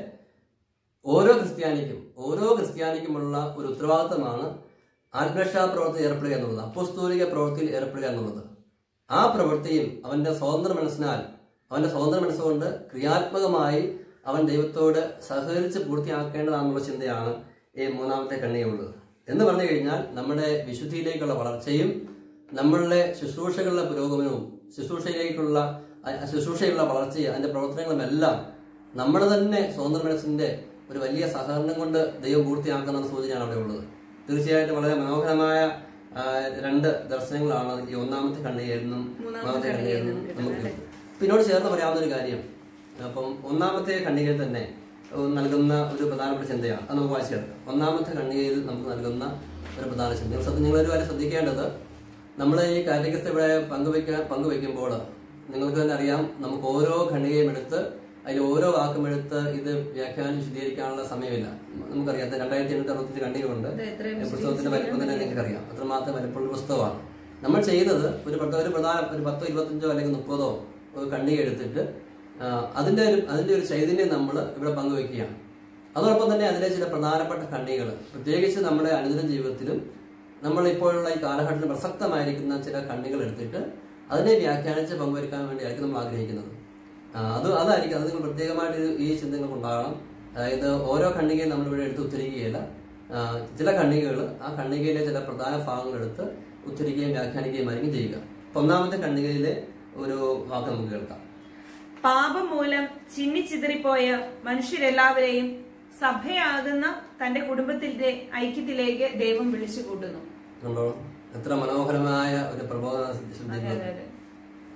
ഓരോ ക്രിസ്ത്യാനിക്കും ഓരോ ക്രിസ്ത്യാനിക്കുമുള്ള ഒരു ഉത്തരവാദിത്തമാണ് ആത്മരക്ഷാ പ്രവൃത്തി ഏർപ്പെടുക എന്നുള്ളത് അപ്പോസ്തോലിക പ്രവൃത്തിയിൽ ഏർപ്പെടുക എന്നുള്ളത് ആ പ്രവൃത്തിയും അവന്റെ സ്വതന്ത്ര മനസ്സിനാൽ അവന്റെ സ്വതന്ത്ര മനസ്സുകൊണ്ട് ക്രിയാത്മകമായി അവൻ ദൈവത്തോട് സഹകരിച്ച് പൂർത്തിയാക്കേണ്ടതാണെന്നുള്ള ചിന്തയാണ് ഈ മൂന്നാമത്തെ കണ്ണിയുള്ളത് എന്ന് പറഞ്ഞു കഴിഞ്ഞാൽ നമ്മുടെ വിശുദ്ധിയിലേക്കുള്ള വളർച്ചയും നമ്മളുടെ ശുശ്രൂഷകളുടെ പുരോഗമനവും ശുശ്രൂഷയിലേക്കുള്ള അ- ശുശ്രൂഷയുള്ള വളർച്ചയും അതിന്റെ പ്രവർത്തനങ്ങളുമെല്ലാം നമ്മുടെ തന്നെ സ്വതന്ത്ര മനസ്സിന്റെ ഒരു വലിയ സഹകരണം കൊണ്ട് ദൈവം പൂർത്തിയാക്കുന്ന സൂചനയാണ് അവിടെ ഉള്ളത് തീർച്ചയായിട്ടും വളരെ മനോഹരമായ ആ, രണ്ട് ദർശനങ്ങളാണ് ഈ ഒന്നാമത്തെ കണ്ണികയിൽ നിന്നും മൂന്നാമത്തെ കണ്ണികയിൽ നിന്നും നമുക്ക് പിന്നോട് ചേർന്ന് പറയാവുന്ന ഒരു കാര്യം അപ്പം ഒന്നാമത്തെ കണ്ണികയിൽ തന്നെ ഏഹ്, നൽകുന്ന ഒരു പ്രധാനപ്പെട്ട ചിന്തയാണ് അത് നമുക്ക് വായിച്ചു കേൾക്കാം ഒന്നാമത്തെ കണ്ണികയിൽ നമുക്ക് നൽകുന്ന ഒരു പ്രധാന ചിന്ത നിങ്ങൾ ശ്രദ്ധ- നിങ്ങളൊരു കാര്യം ശ്രദ്ധിക്കേണ്ടത് നമ്മൾ ഈ കാറ്റഗസ് ഇവിടെ പങ്കുവെക്കാൻ പങ്കുവെക്കുമ്പോൾ നിങ്ങൾക്ക് തന്നെ അറിയാം നമുക്ക് ഓരോ ഖണ്ഡികയും എടുത്ത് അതിൽ ഓരോ വാക്കും എടുത്ത് ഇത് വ്യാഖ്യാനം വിശദീകരിക്കാനുള്ള സമയമില്ല നമുക്കറിയാം രണ്ടായിരത്തി എണ്ണൂറ്റി അറുപത്തഞ്ച് ഖണ്ഡികകളുണ്ട്
ഇത് എത്രയും
പുസ്തകത്തിന്റെ വലിപ്പം തന്നെ നിങ്ങൾക്കറിയാം അത്രമാത്രം വലിപ്പമുള്ള പുസ്തകമാണ് നമ്മൾ ചെയ്യുന്നത് ഒരു പ്രധ- ഒരു പ്രധാന ഒരു പത്തോ ഇരുപത്തഞ്ചോ അല്ലെങ്കിൽ മുപ്പതോ ഒരു കണ്ണിക എടുത്തിട്ട് ആ, അതിന്റെ ഒരു അതിന്റെ ഒരു ചൈതന്യം നമ്മൾ ഇവിടെ പങ്കുവെക്കുകയാണ് അതോടൊപ്പം തന്നെ അതിലെ ചില പ്രധാനപ്പെട്ട കണ്ണികൾ പ്രത്യേകിച്ച് നമ്മുടെ അനുദിന ജീവിതത്തിലും നമ്മൾ ഇപ്പോഴുള്ള ഈ കാലഘട്ടത്തിൽ പ്രസക്തമായിരിക്കുന്ന ചില കണ്ണികൾ എടുത്തിട്ട് അതിനെ വ്യാഖ്യാനിച്ച് പങ്കുവെക്കാൻ വേണ്ടിയായിരിക്കും നമ്മൾ ആഗ്രഹിക്കുന്നത് ആ, അത് അതായിരിക്കും അത് നിങ്ങൾ പ്രത്യേകമായിട്ട് ഒരു- ഈ ചിന്തകൾ ഉണ്ടാകണം അതായത് ഓരോ ഖണ്ഡികയും നമ്മൾ ഇവിടെ എടുത്ത് ഉത്തരിക്കുകയില്ല ആ, ചില ഖണ്ഡികകൾ ആ ഖണ്ഡികയിലെ ചില പ്രധാന ഭാഗങ്ങൾ എടുത്ത് ഉത്തരിക്കുകയും വ്യാഖ്യാനിക്കുകയും ആയിരിക്കും ചെയ്യുക അപ്പൊ ഒന്നാമത്തെ ഖണ്ഡികയിലെ ഒരു വാക്ക് നമുക്ക് കേൾക്കാം
പാപം മൂലം ചിന്നിച്ചിതറിപ്പോയ മനുഷ്യരെല്ലാവരെയും സഭയാകുന്ന തന്റെ കുടുംബത്തിന്റെ ഐക്യത്തിലേക്ക് ദൈവം വിളിച്ചു കൂട്ടുന്നു
കണ്ടോ എത്ര മനോഹരമായ ഒരു പ്രബോധന
അതെ
ശ്രദ്ധിക്കുന്നത്
അതെ അതെ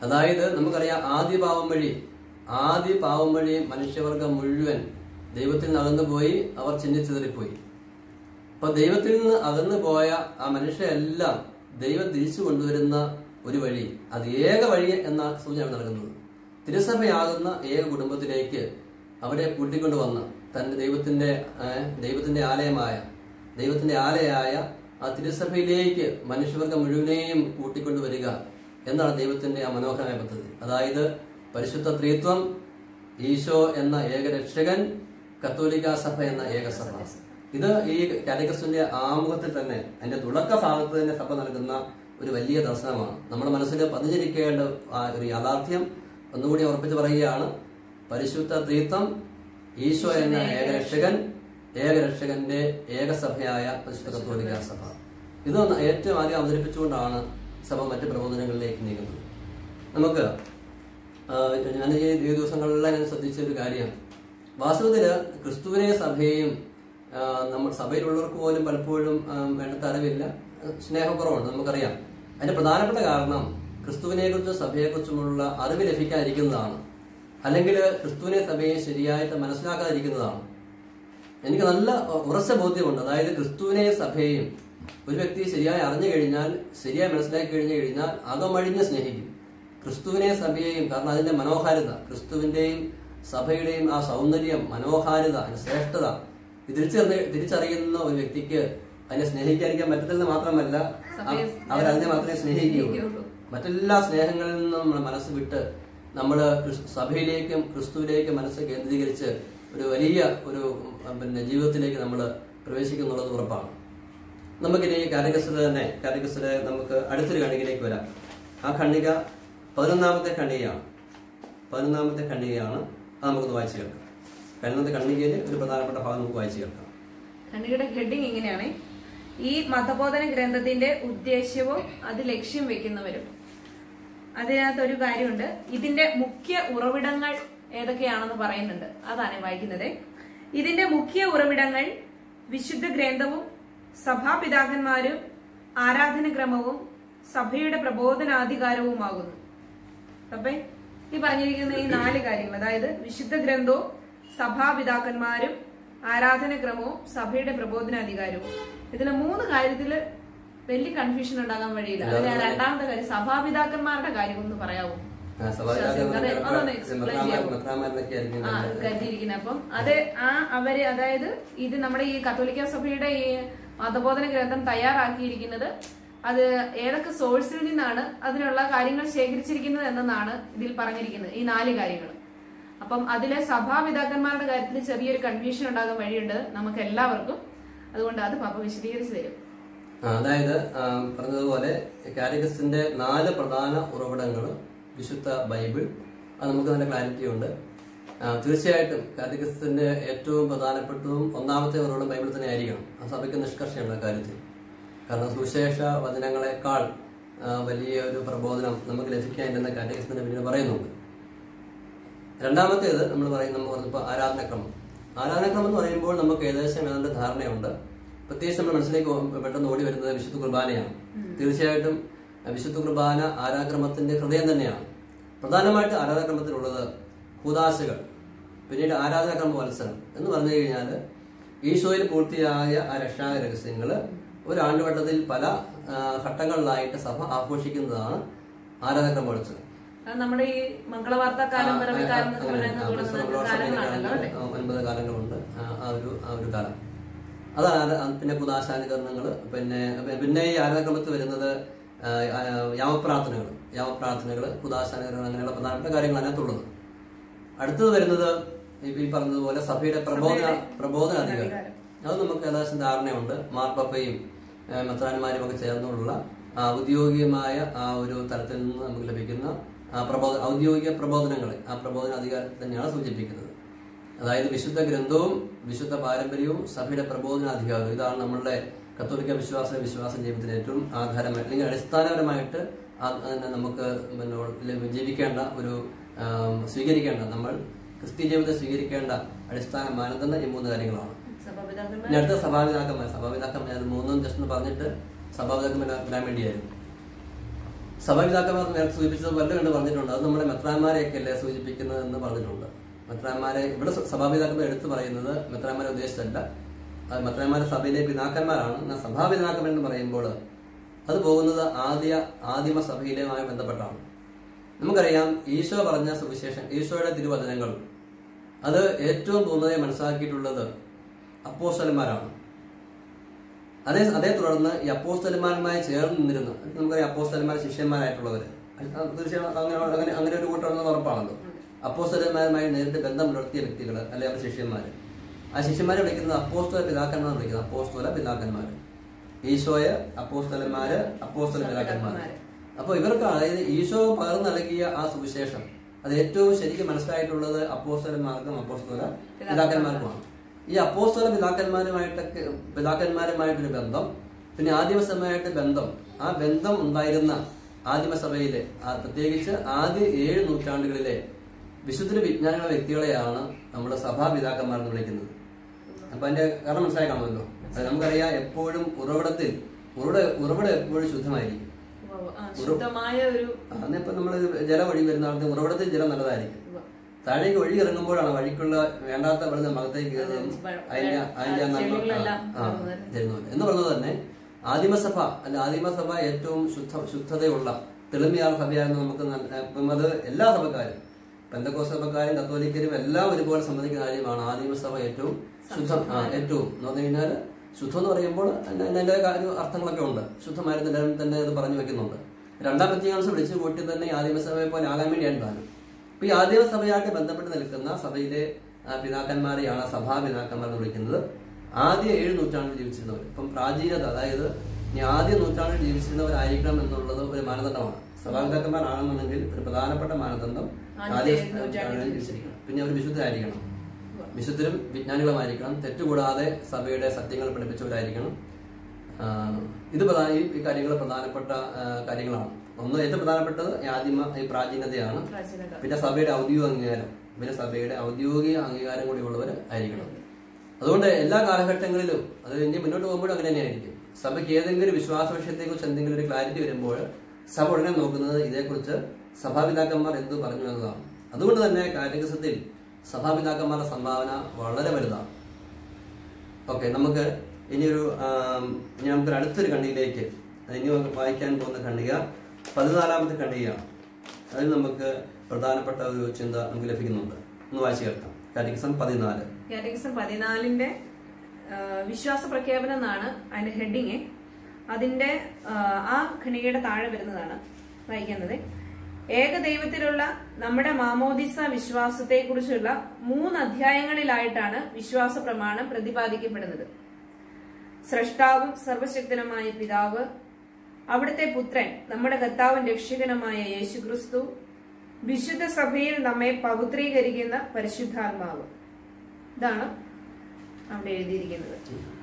അതായത് നമുക്കറിയാം ആദ്യ പാവം വഴി ആദ്യ പാവം വഴി മനുഷ്യവർഗം മുഴുവൻ ദൈവത്തിൽ നിന്ന് അകന്നു പോയി അവർ ചിഹ്നിച്ചിതറിപ്പോയി അപ്പൊ ദൈവത്തിൽ നിന്ന് അകന്നു പോയ ആ മനുഷ്യരെല്ലാം ദൈവം തിരിച്ചു കൊണ്ടുവരുന്ന ഒരു വഴി അത് ഏക വഴി എന്ന സൂചനയാണ് നൽകുന്നത് തിരുസഭയാകുന്ന ഏക കുടുംബത്തിലേക്ക് അവരെ കൂട്ടിക്കൊണ്ടുവന്ന് തന്റെ ദൈവത്തിന്റെ ഏ, ദൈവത്തിന്റെ ആലയമായ ദൈവത്തിന്റെ ആലയായ ആ തിരുസഭയിലേക്ക് മനുഷ്യവർഗം മുഴുവനെയും കൂട്ടിക്കൊണ്ടുവരിക എന്നാണ് ദൈവത്തിന്റെ ആ മനോഹരമായ പദ്ധതി അതായത് പരിശുദ്ധ ത്രിത്വം ഈശോ എന്ന ഏകരക്ഷകൻ കത്തോലിക്ക സഭ എന്ന ഏകസഭ ഇത് ഈ കാറ്റഗസിന്റെ ആമുഖത്തിൽ തന്നെ അതിന്റെ തുടക്ക ഭാഗത്ത് തന്നെ സഭ നൽകുന്ന ഒരു വലിയ ദർശനമാണ് നമ്മുടെ മനസ്സിൽ പതിഞ്ഞിരിക്കേണ്ട ആ ഒരു യാഥാർത്ഥ്യം ഒന്നുകൂടി ഉറപ്പിച്ച് പറയുകയാണ് പരിശുദ്ധ ത്രിത്വം ഈശോ എന്ന ഏകരക്ഷകൻ ഏകരക്ഷകന്റെ ഏകസഭയായ പരിശുദ്ധ കത്തോലിക്ക സഭ ഇത് ഏറ്റവും ആദ്യം അവതരിപ്പിച്ചുകൊണ്ടാണ് സഭ മറ്റ് പ്രബോധനങ്ങളിലേക്ക് നീങ്ങുന്നത് നമുക്ക് ആ, ഞാൻ ഈ ഈ ദിവസങ്ങളിലെല്ലാം ഞാൻ ശ്രദ്ധിച്ച ഒരു കാര്യം വാസ്തവത്തില് ക്രിസ്തുവിനെ സഭയെയും ആ, നമ്മൾ സഭയിലുള്ളവർക്ക് പോലും പലപ്പോഴും ആ, വേണ്ടത്ര അറിവില്ല സ്നേഹക്കുറവുണ്ട് നമുക്കറിയാം അതിന്റെ പ്രധാനപ്പെട്ട കാരണം ക്രിസ്തുവിനെ കുറിച്ചും സഭയെക്കുറിച്ചുമുള്ള അറിവ് ലഭിക്കാതിരിക്കുന്നതാണ് അല്ലെങ്കിൽ ക്രിസ്തുവിനെ സഭയെ ശരിയായിട്ട് മനസ്സിലാക്കാതിരിക്കുന്നതാണ് എനിക്ക് നല്ല ഉറച്ച ബോധ്യമുണ്ട് അതായത് ക്രിസ്തുവിനെ സഭയെയും ഒരു വ്യക്തി ശരിയായി അറിഞ്ഞു കഴിഞ്ഞാൽ ശരിയായി മനസ്സിലാക്കി കഴിഞ്ഞു കഴിഞ്ഞാൽ അകമഴിഞ്ഞ് സ്നേഹിക്കും ക്രിസ്തുവിനെ സഭയെയും കാരണം അതിന്റെ മനോഹാരിത ക്രിസ്തുവിന്റെയും സഭയുടെയും ആ സൗന്ദര്യം മനോഹാരിത അതിന്റെ ശ്രേഷ്ഠത ഇത് തിരിച്ചറി തിരിച്ചറിയുന്ന ഒരു വ്യക്തിക്ക് അതിനെ സ്നേഹിക്കാതിരിക്കാൻ പറ്റത്തില്ലെന്ന് മാത്രമല്ല
സഭയെ
അവരതിനെ മാത്രമേ സ്നേഹിക്കുകയുള്ളൂ
സ്നേഹിക്കുകയുള്ളൂ.
മറ്റെല്ലാ സ്നേഹങ്ങളിൽ നിന്നും നമ്മുടെ മനസ്സ് വിട്ട് നമ്മൾ സഭയിലേക്കും ക്രിസ്തുവിലേക്കും മനസ്സ് കേന്ദ്രീകരിച്ച് ഒരു വലിയ ഒരു ഉം, പിന്നെ ജീവിതത്തിലേക്ക് നമ്മൾ പ്രവേശിക്കുന്നുള്ളത് ഉറപ്പാണ് നമുക്കിനി കാറ്റഗസിൽ തന്നെ കാറ്റഗസിൽ നമുക്ക് അടുത്തൊരു ഖണ്ഡികയിലേക്ക് വരാം ആ ഖണ്ഡിക പതിനൊന്നാമത്തെ ഖണ്ഡികയാണ് പതിനൊന്നാമത്തെ ഖണ്ഡികയാണ് അത് നമുക്കൊന്ന് വായിച്ചു കേൾക്കാം പതിനൊന്നാമത്തെ ഖണ്ഡികയിൽ ഒരു പ്രധാനപ്പെട്ട ഭാഗം നമുക്ക് വായിച്ചു കേൾക്കാം
ഖണ്ഡികയുടെ ഹെഡിങ് ഇങ്ങനെയാണ് ഈ മതബോധന ഗ്രന്ഥത്തിന്റെ ഉദ്ദേശ്യവും അത് ലക്ഷ്യം വെക്കുന്നവരും അതിനകത്ത് ഒരു കാര്യമുണ്ട് ഇതിന്റെ മുഖ്യ ഉറവിടങ്ങൾ ഏതൊക്കെയാണെന്ന് പറയുന്നുണ്ട് അതാണ് വായിക്കുന്നത് ഇതിന്റെ മുഖ്യ ഉറവിടങ്ങൾ വിശുദ്ധ ഗ്രന്ഥവും സഭാപിതാക്കന്മാരും ആരാധനക്രമവും സഭയുടെ പ്രബോധനാധികാരവുമാകുന്നു അപ്പേ ഈ പറഞ്ഞിരിക്കുന്ന ഈ നാല് കാര്യങ്ങൾ അതായത് വിശുദ്ധ ഗ്രന്ഥവും സഭാപിതാക്കന്മാരും ആരാധനക്രമവും സഭയുടെ പ്രബോധനാധികാരവും ഇതിലെ മൂന്ന് കാര്യത്തില് വലിയ കൺഫ്യൂഷൻ ഉണ്ടാകാൻ വഴിയില്ല അതിൽ രണ്ടാമത്തെ കാര്യം സഭാപിതാക്കന്മാരുടെ കാര്യം ഒന്ന് പറയാവോ
ആ, സഭാപിതാക്കന്മാർ
അതെ, അതൊന്ന് explain
മെത്രാന്മാർ-
ചെയ്യാമോ?
മെത്രാന്മാരെന്നൊക്കെ ആയിരിക്കും
ആ കരുതിയിരിക്കുന്നത് അപ്പം അത് ആ അവര് അതായത് ഇത് നമ്മുടെ ഈ കത്തോലിക്ക സഭയുടെ ഈ മതബോധന ഗ്രന്ഥം തയ്യാറാക്കിയിരിക്കുന്നത് അത് ഏതൊക്കെ സോഴ്സിൽ നിന്നാണ് അതിനുള്ള കാര്യങ്ങൾ ശേഖരിച്ചിരിക്കുന്നത് എന്നതാണ് ഇതിൽ പറഞ്ഞിരിക്കുന്നത് ഈ നാല് കാര്യങ്ങൾ അപ്പം അതിലെ സഭാപിതാക്കന്മാരുടെ കാര്യത്തിൽ ചെറിയൊരു കൺഫ്യൂഷൻ ഉണ്ടാകാൻ വഴിയുണ്ട് നമുക്ക് എല്ലാവർക്കും അതുകൊണ്ട് അത് പാപ്പ വിശദീകരിച്ചു തരും
ആ, അതായത് ആ, പറഞ്ഞതുപോലെ കാലിക്കസിന്റെ നാല് പ്രധാന ഉറവിടങ്ങൾ വിശുദ്ധ ബൈബിൾ അത് നമുക്ക് നല്ല ക്ലാരിറ്റി ഉണ്ട് ആ, തീർച്ചയായിട്ടും കാലിക്കസിന്റെ ഏറ്റവും പ്രധാനപ്പെട്ടതും ഒന്നാമത്തെ ഉറവിടം ബൈബിൾ തന്നെ ആയിരിക്കണം ആ സഭയ്ക്ക് നിഷ്കർഷയുള്ള കാര്യത്തിൽ കാരണം സുവിശേഷ വചനങ്ങളെക്കാൾ ആ, വലിയ ഒരു പ്രബോധനം നമുക്ക് ലഭിക്കാനില്ലെന്ന കാലിക്കസിന്റെ പിന്നീട് പറയുന്നുണ്ട് രണ്ടാമത്തേത് നമ്മൾ പറയും നമ്മൾ പറഞ്ഞപ്പോൾ ആരാധനക്രമം ആരാധനക്രമം എന്ന് പറയുമ്പോൾ നമുക്ക് ഏകദേശം ഏതാണ്ട് ധാരണയുണ്ട് പ്രത്യേകിച്ച് നമ്മുടെ മനസ്സിലേക്ക് ഓ- പെട്ടെന്ന് ഓടി വരുന്നത് വിശുദ്ധ കുർബാനയാണ് തീർച്ചയായിട്ടും അഹ് വിശുദ്ധ കുർബാന ആരാധനക്രമത്തിന്റെ ഹൃദയം തന്നെയാണ് പ്രധാനമായിട്ട് ആരാധനക്രമത്തിലുള്ളത് കൂതാശകൾ പിന്നീട് ആരാധനാക്രമ മത്സരം എന്ന് പറഞ്ഞു കഴിഞ്ഞാൽ ഈശോയിൽ പൂർത്തിയായ ആ രക്ഷാക രഹസ്യങ്ങൾ ഒരു ആണ്ടുവട്ടത്തിൽ പല ആ, ഘട്ടങ്ങളിലായിട്ട് സഭ ആഘോഷിക്കുന്നതാണ് ആരാധനാക്രമ മത്സരം
അത് നമ്മുടെ ഈ മംഗളവാർത്താക്കാലം പിറവിക്കാലം എന്നൊക്കെ പറയുന്ന തുടങ്ങുന്ന കാലങ്ങളാണല്ലോ അല്ലേ
ഒൻപത് കാലങ്ങളുണ്ട് ആ ആ ഒരു ആ ഒരു കാലം അതാണ് ആ പിന്നെ കുദാശാനുകരണങ്ങൾ പിന്നെ പിന്നെ ഈ ആരാധനക്രമത്തിൽ വരുന്നത് ആ, ആ, യാമപ്രാർത്ഥനകൾ യാമപ്രാർത്ഥനകൾ കുദാശാനുകരണം അങ്ങനെയുള്ള പ്രധാനപ്പെട്ട കാര്യങ്ങൾ അതിനകത്തുള്ളത് അടുത്തത് വരുന്നത് ഇപ്പൊ ഈ പറഞ്ഞതുപോലെ സഭയുടെ പ്രബോധന പ്രബോധന അധികാരം അത് നമുക്ക് ഏകദേശം ധാരണയുണ്ട് മാർപ്പപ്പയും ഏഹ്, മെത്രാന്മാരും ഒക്കെ ചേർന്നുള്ള ആ ഔദ്യോഗികമായ ആ ഒരു തലത്തിൽ നിന്ന് നമുക്ക് ലഭിക്കുന്ന ആ പ്രബോധ ഔദ്യോഗിക പ്രബോധനങ്ങളെ ആ പ്രബോധന അധികാരത്തെ തന്നെയാണ് സൂചിപ്പിക്കുന്നത് അതായത് വിശുദ്ധ ഗ്രന്ഥവും വിശുദ്ധ പാരമ്പര്യവും സഭയുടെ പ്രബോധനാധികാരവും ഇതാണ് നമ്മളുടെ കത്തോലിക്ക വിശ്വാസ വിശ്വാസ ജീവിതത്തിന് ഏറ്റവും ആധാരമായിട്ട് അല്ലെങ്കിൽ അടിസ്ഥാനപരമായിട്ട് ആ- അതിനെ നമുക്ക് പിന്നെ ജീവിക്കേണ്ട ഒരു ആം, സ്വീകരിക്കേണ്ട നമ്മൾ ക്രിസ്ത്യ ജീവിതത്തെ സ്വീകരിക്കേണ്ട അടിസ്ഥാന മാനദണ്ഡം ഈ മൂന്ന് കാര്യങ്ങളാണ്
സഭാപിതാക്കന്മാർ
ഇനി അടുത്ത സഭാപിതാക്കന്മാർ സഭാപിതാക്കന്മാർ അത് മൂന്നും ജസ്റ്റ് ഒന്ന് പറഞ്ഞിട്ട് സഭാപിതാക്കന്മാർ വരാൻ വേണ്ടിയായിരുന്നു സഭാപിതാക്കന്മാർ നേരത്തെ സൂചിപ്പിച്ചത് പലരും കണ്ട് പറഞ്ഞിട്ടുണ്ട് അത് നമ്മുടെ മെത്രാന്മാരെയൊക്കെ അല്ലേ സൂചിപ്പിക്കുന്നത് എന്ന് പറഞ്ഞിട്ടുണ്ട് മെത്രാന്മാരെ ഇവിടെ സ- സഭാപിതാക്കന്മാർ എടുത്തു പറയുന്നത് മെത്രാന്മാരെ ഉദ്ദേശിച്ചല്ല അത് മെത്രാന്മാരെ സഭയിലെ പിതാക്കന്മാരാണ് എന്നാൽ സഭാപിതാക്കന്മാർ എന്ന് പറയുമ്പോൾ അത് പോകുന്നത് ആദ്യ ആദിമ സഭയിലുമായി ബന്ധപ്പെട്ടാണ് നമുക്കറിയാം ഈശോ പറഞ്ഞ സുവിശേഷം ഈശോയുടെ തിരുവചനങ്ങൾ അത് ഏറ്റവും പൂർണ്ണതയെ മനസ്സിലാക്കിയിട്ടുള്ളത് അപ്പോസ്റ്റലന്മാരാണ് അതേ അതേ തുടർന്ന് ഈ അപ്പോസ്റ്റലന്മാരുമായി ചേർന്ന് നിന്നിരുന്നു നമുക്കറിയാം അപ്പോസ്റ്റലന്മാർ ശിഷ്യന്മാരായിട്ടുള്ളവർ തീർച്ചയായും അങ്ങനെ അങ്ങനെ അങ്ങനെ ഒരു കൂട്ടം ഉറപ്പാണല്ലോ അപ്പോസ്റ്റലന്മാരുമായി നേരിട്ട് ബന്ധം പുലർത്തിയ വ്യക്തികൾ അല്ലെങ്കിൽ അവർ ശിഷ്യന്മാർ ആ ശിഷ്യന്മാരെ വിളിക്കുന്നത് അപ്പോസ്തല പിതാക്കന്മാർ വിളിക്കുന്നത് അപ്പോസ്തല പിതാക്കന്മാർ ഈശോയെ അപ്പോസ്തലന്മാര് അപ്പോസ്തല പിതാക്കന്മാർ അപ്പൊ ഇവർക്ക് അതായത് ഈശോ പകർന്നു നൽകിയ ആ സുവിശേഷം അത് ഏറ്റവും ശരിക്കും മനസ്സിലായിട്ടുള്ളത് അപ്പോസ്തലന്മാർക്കും അപ്പോസ്തല പിതാക്കന്മാർക്കുമാണ് ഈ അപ്പോസ്തല പിതാക്കന്മാരുമായിട്ടൊക്കെ പിതാക്കന്മാരുമായിട്ടൊരു ബന്ധം പിന്നെ ആദിമസഭയായിട്ട് ബന്ധം ആ ബന്ധം ഉണ്ടായിരുന്ന ആദിമസഭയിലെ ആ പ്രത്യേകിച്ച് ആദ്യ ഏഴ് നൂറ്റാണ്ടുകളിലെ വിശുദ്ധ വിജ്ഞാനികള വ്യക്തികളെയാണ് നമ്മുടെ സഭാപിതാക്കന്മാർ എന്ന് വിളിക്കുന്നത് അപ്പൊ അതിന്റെ കാരണം മനസ്സിലായി കാണുമല്ലോ അത് നമുക്കറിയാം എപ്പോഴും ഉറവിടത്തിൽ ഉറവിട ഉറവിടം എപ്പോഴും ശുദ്ധമായിരിക്കും
ഉവ്വ് ഉവ്വ്. ആ, ശുദ്ധമായ ഒരു
അന്നിപ്പോ നമ്മൾ ജലം ഒഴുകി വരുന്ന ആൾക്ക് ഉറവിടത്തിൽ ജലം നല്ലതായിരിക്കും
ഉവ്വ്.
താഴേക്ക് ഒഴുകി ഇറങ്ങുമ്പോഴാണ് വഴിക്കുള്ള വേണ്ടാത്ത വെള്ളം അകത്തേക്ക് കയറുന്നതും അതിന്റെ അതിന്റെ ആ നന്മ-
ചെടികളെല്ലാം
ആ, ആ, തരുന്നുണ്ട്. എന്ന് പറഞ്ഞത് തന്നെ ആദിമസഭ അല്ല ആദിമസഭ ഏറ്റവും ശുദ്ധ ശുദ്ധതയുള്ള തെളിമയാർ സഭയായിരുന്നു നമുക്ക് നല്ല- ഇപ്പം അത് എല്ലാ സഭക്കാരും പെന്തക്കോ സഭക്കാരും കത്തോലിക്കരും എല്ലാം ഒരുപോലെ സമ്മതിക്കുന്ന കാര്യമാണ് ആദിമസഭ ഏറ്റവും ശുദ്ധം ആ, ഏറ്റവും എന്ന് പറഞ്ഞു കഴിഞ്ഞാൽ ശുദ്ധം എന്ന് പറയുമ്പോൾ അതിന്റെ അതിന്റെ കാര്യം അർത്ഥങ്ങളൊക്കെ ഉണ്ട് ശുദ്ധമായിരുന്നു എല്ലാവരും തന്നെ അത് പറഞ്ഞു വെക്കുന്നുണ്ട് രണ്ടാം വ്യക്തികാംശം വിളിച്ചു കൂട്ടി തന്നെ ഈ ആദിമസഭയെ പോലെ ആകാൻ വേണ്ടിയാണ് താനും അപ്പൊ ഈ ആദിമസഭയായിട്ട് ബന്ധപ്പെട്ട് നിൽക്കുന്ന സഭയിലെ ആ, പിതാക്കന്മാരെയാണ് സഭാ പിതാക്കന്മാർ എന്ന് വിളിക്കുന്നത് ആദ്യ ഏഴ് നൂറ്റാണ്ടിൽ ജീവിച്ചിരുന്നവർ ഇപ്പം പ്രാചീനത അതായത് ഇനി ആദ്യ നൂറ്റാണ്ടിൽ ജീവിച്ചിരുന്നവരായിരിക്കണം എന്നുള്ളത് ഒരു മാനദണ്ഡമാണ് സഭാപിതാക്കന്മാരാണെന്നുണ്ടെങ്കിൽ ഒരു പ്രധാനപ്പെട്ട മാനദണ്ഡം ആദ്യ നൂറ്റാണ്ടിൽ ജീവിച്ചിരിക്കണം പിന്നെ അവർ വിശുദ്ധരായിരിക്കണം വിശുദ്ധരും വിജ്ഞാനികളുമായിരിക്കണം തെറ്റുകൂടാതെ സഭയുടെ സത്യങ്ങൾ പഠിപ്പിച്ചവരായിരിക്കണം ആ, ഇത് പ്രധാന ഈ- ഈ കാര്യങ്ങൾ പ്രധാനപ്പെട്ട ആ, കാര്യങ്ങളാണ് ഒന്ന് ഏറ്റവും പ്രധാനപ്പെട്ടത് ഈ ആദിമ ഈ പ്രാചീനതയാണ്
പ്രാചീനത
പിന്നെ സഭയുടെ ഔദ്യോഗിക അംഗീകാരം പിന്നെ സഭയുടെ ഔദ്യോഗിക അംഗീകാരം കൂടി ഉള്ളവർ ആയിരിക്കണം അതുകൊണ്ട് എല്ലാ കാലഘട്ടങ്ങളിലും അത് ഇനി മുന്നോട്ട് പോകുമ്പോഴും അങ്ങനെ തന്നെയായിരിക്കും സഭയ്ക്ക് ഏതെങ്കിലും വിശ്വാസ വിഷയത്തെക്കുറിച്ച് എന്തെങ്കിലും ഒരു ക്ലാരിറ്റി വരുമ്പോൾ സഭ ഉടനെ നോക്കുന്നത് ഇതേക്കുറിച്ച് സഭാപിതാക്കന്മാർ എന്ത് പറഞ്ഞു എന്നതാണ് അതുകൊണ്ട് തന്നെ കാറ്റഗസത്തിൽ സഭാപിതാക്കന്മാരുടെ സംഭാവന വളരെ വലുതാണ് ഓക്കെ നമുക്ക് ഇനിയൊരു ആം, ഇനി നമുക്കൊരു അടുത്തൊരു ഖണ്ഡികയിലേക്ക് ഇനി വായിക്കാൻ പോകുന്ന ഖണ്ഡിക പതിനാലാമത്തെ ഖണ്ഡികയാണ് അതിൽ നമുക്ക് പ്രധാനപ്പെട്ട ഒരു ചിന്ത നമുക്ക് ലഭിക്കുന്നുണ്ട് ഒന്ന് വായിച്ചു കേൾക്കാം കാറ്റഗിസം പതിനാല്
കാറ്റഗിസം പതിനാലിന്റെ ആ, വിശ്വാസ പ്രഖ്യാപനം എന്നാണ് അതിന്റെ ഹെഡിങ് അതിന്റെ ആ, ആ ഖണികയുടെ താഴെ വരുന്നതാണ് വായിക്കുന്നത് ഏകദൈവത്തിലുള്ള നമ്മുടെ മാമോദിസ വിശ്വാസത്തെ കുറിച്ചുള്ള മൂന്ന് അധ്യായങ്ങളിലായിട്ടാണ് വിശ്വാസ പ്രമാണം പ്രതിപാദിക്കപ്പെടുന്നത് സ്രഷ്ടാവും സർവശക്തനുമായ പിതാവ് അവിടുത്തെ പുത്രൻ നമ്മുടെ കർത്താവും രക്ഷകനുമായ യേശുക്രിസ്തു വിശുദ്ധ സഭയിൽ നമ്മെ പവിത്രീകരിക്കുന്ന പരിശുദ്ധാത്മാവ് ഇതാണ് അവിടെ എഴുതിയിരിക്കുന്നത്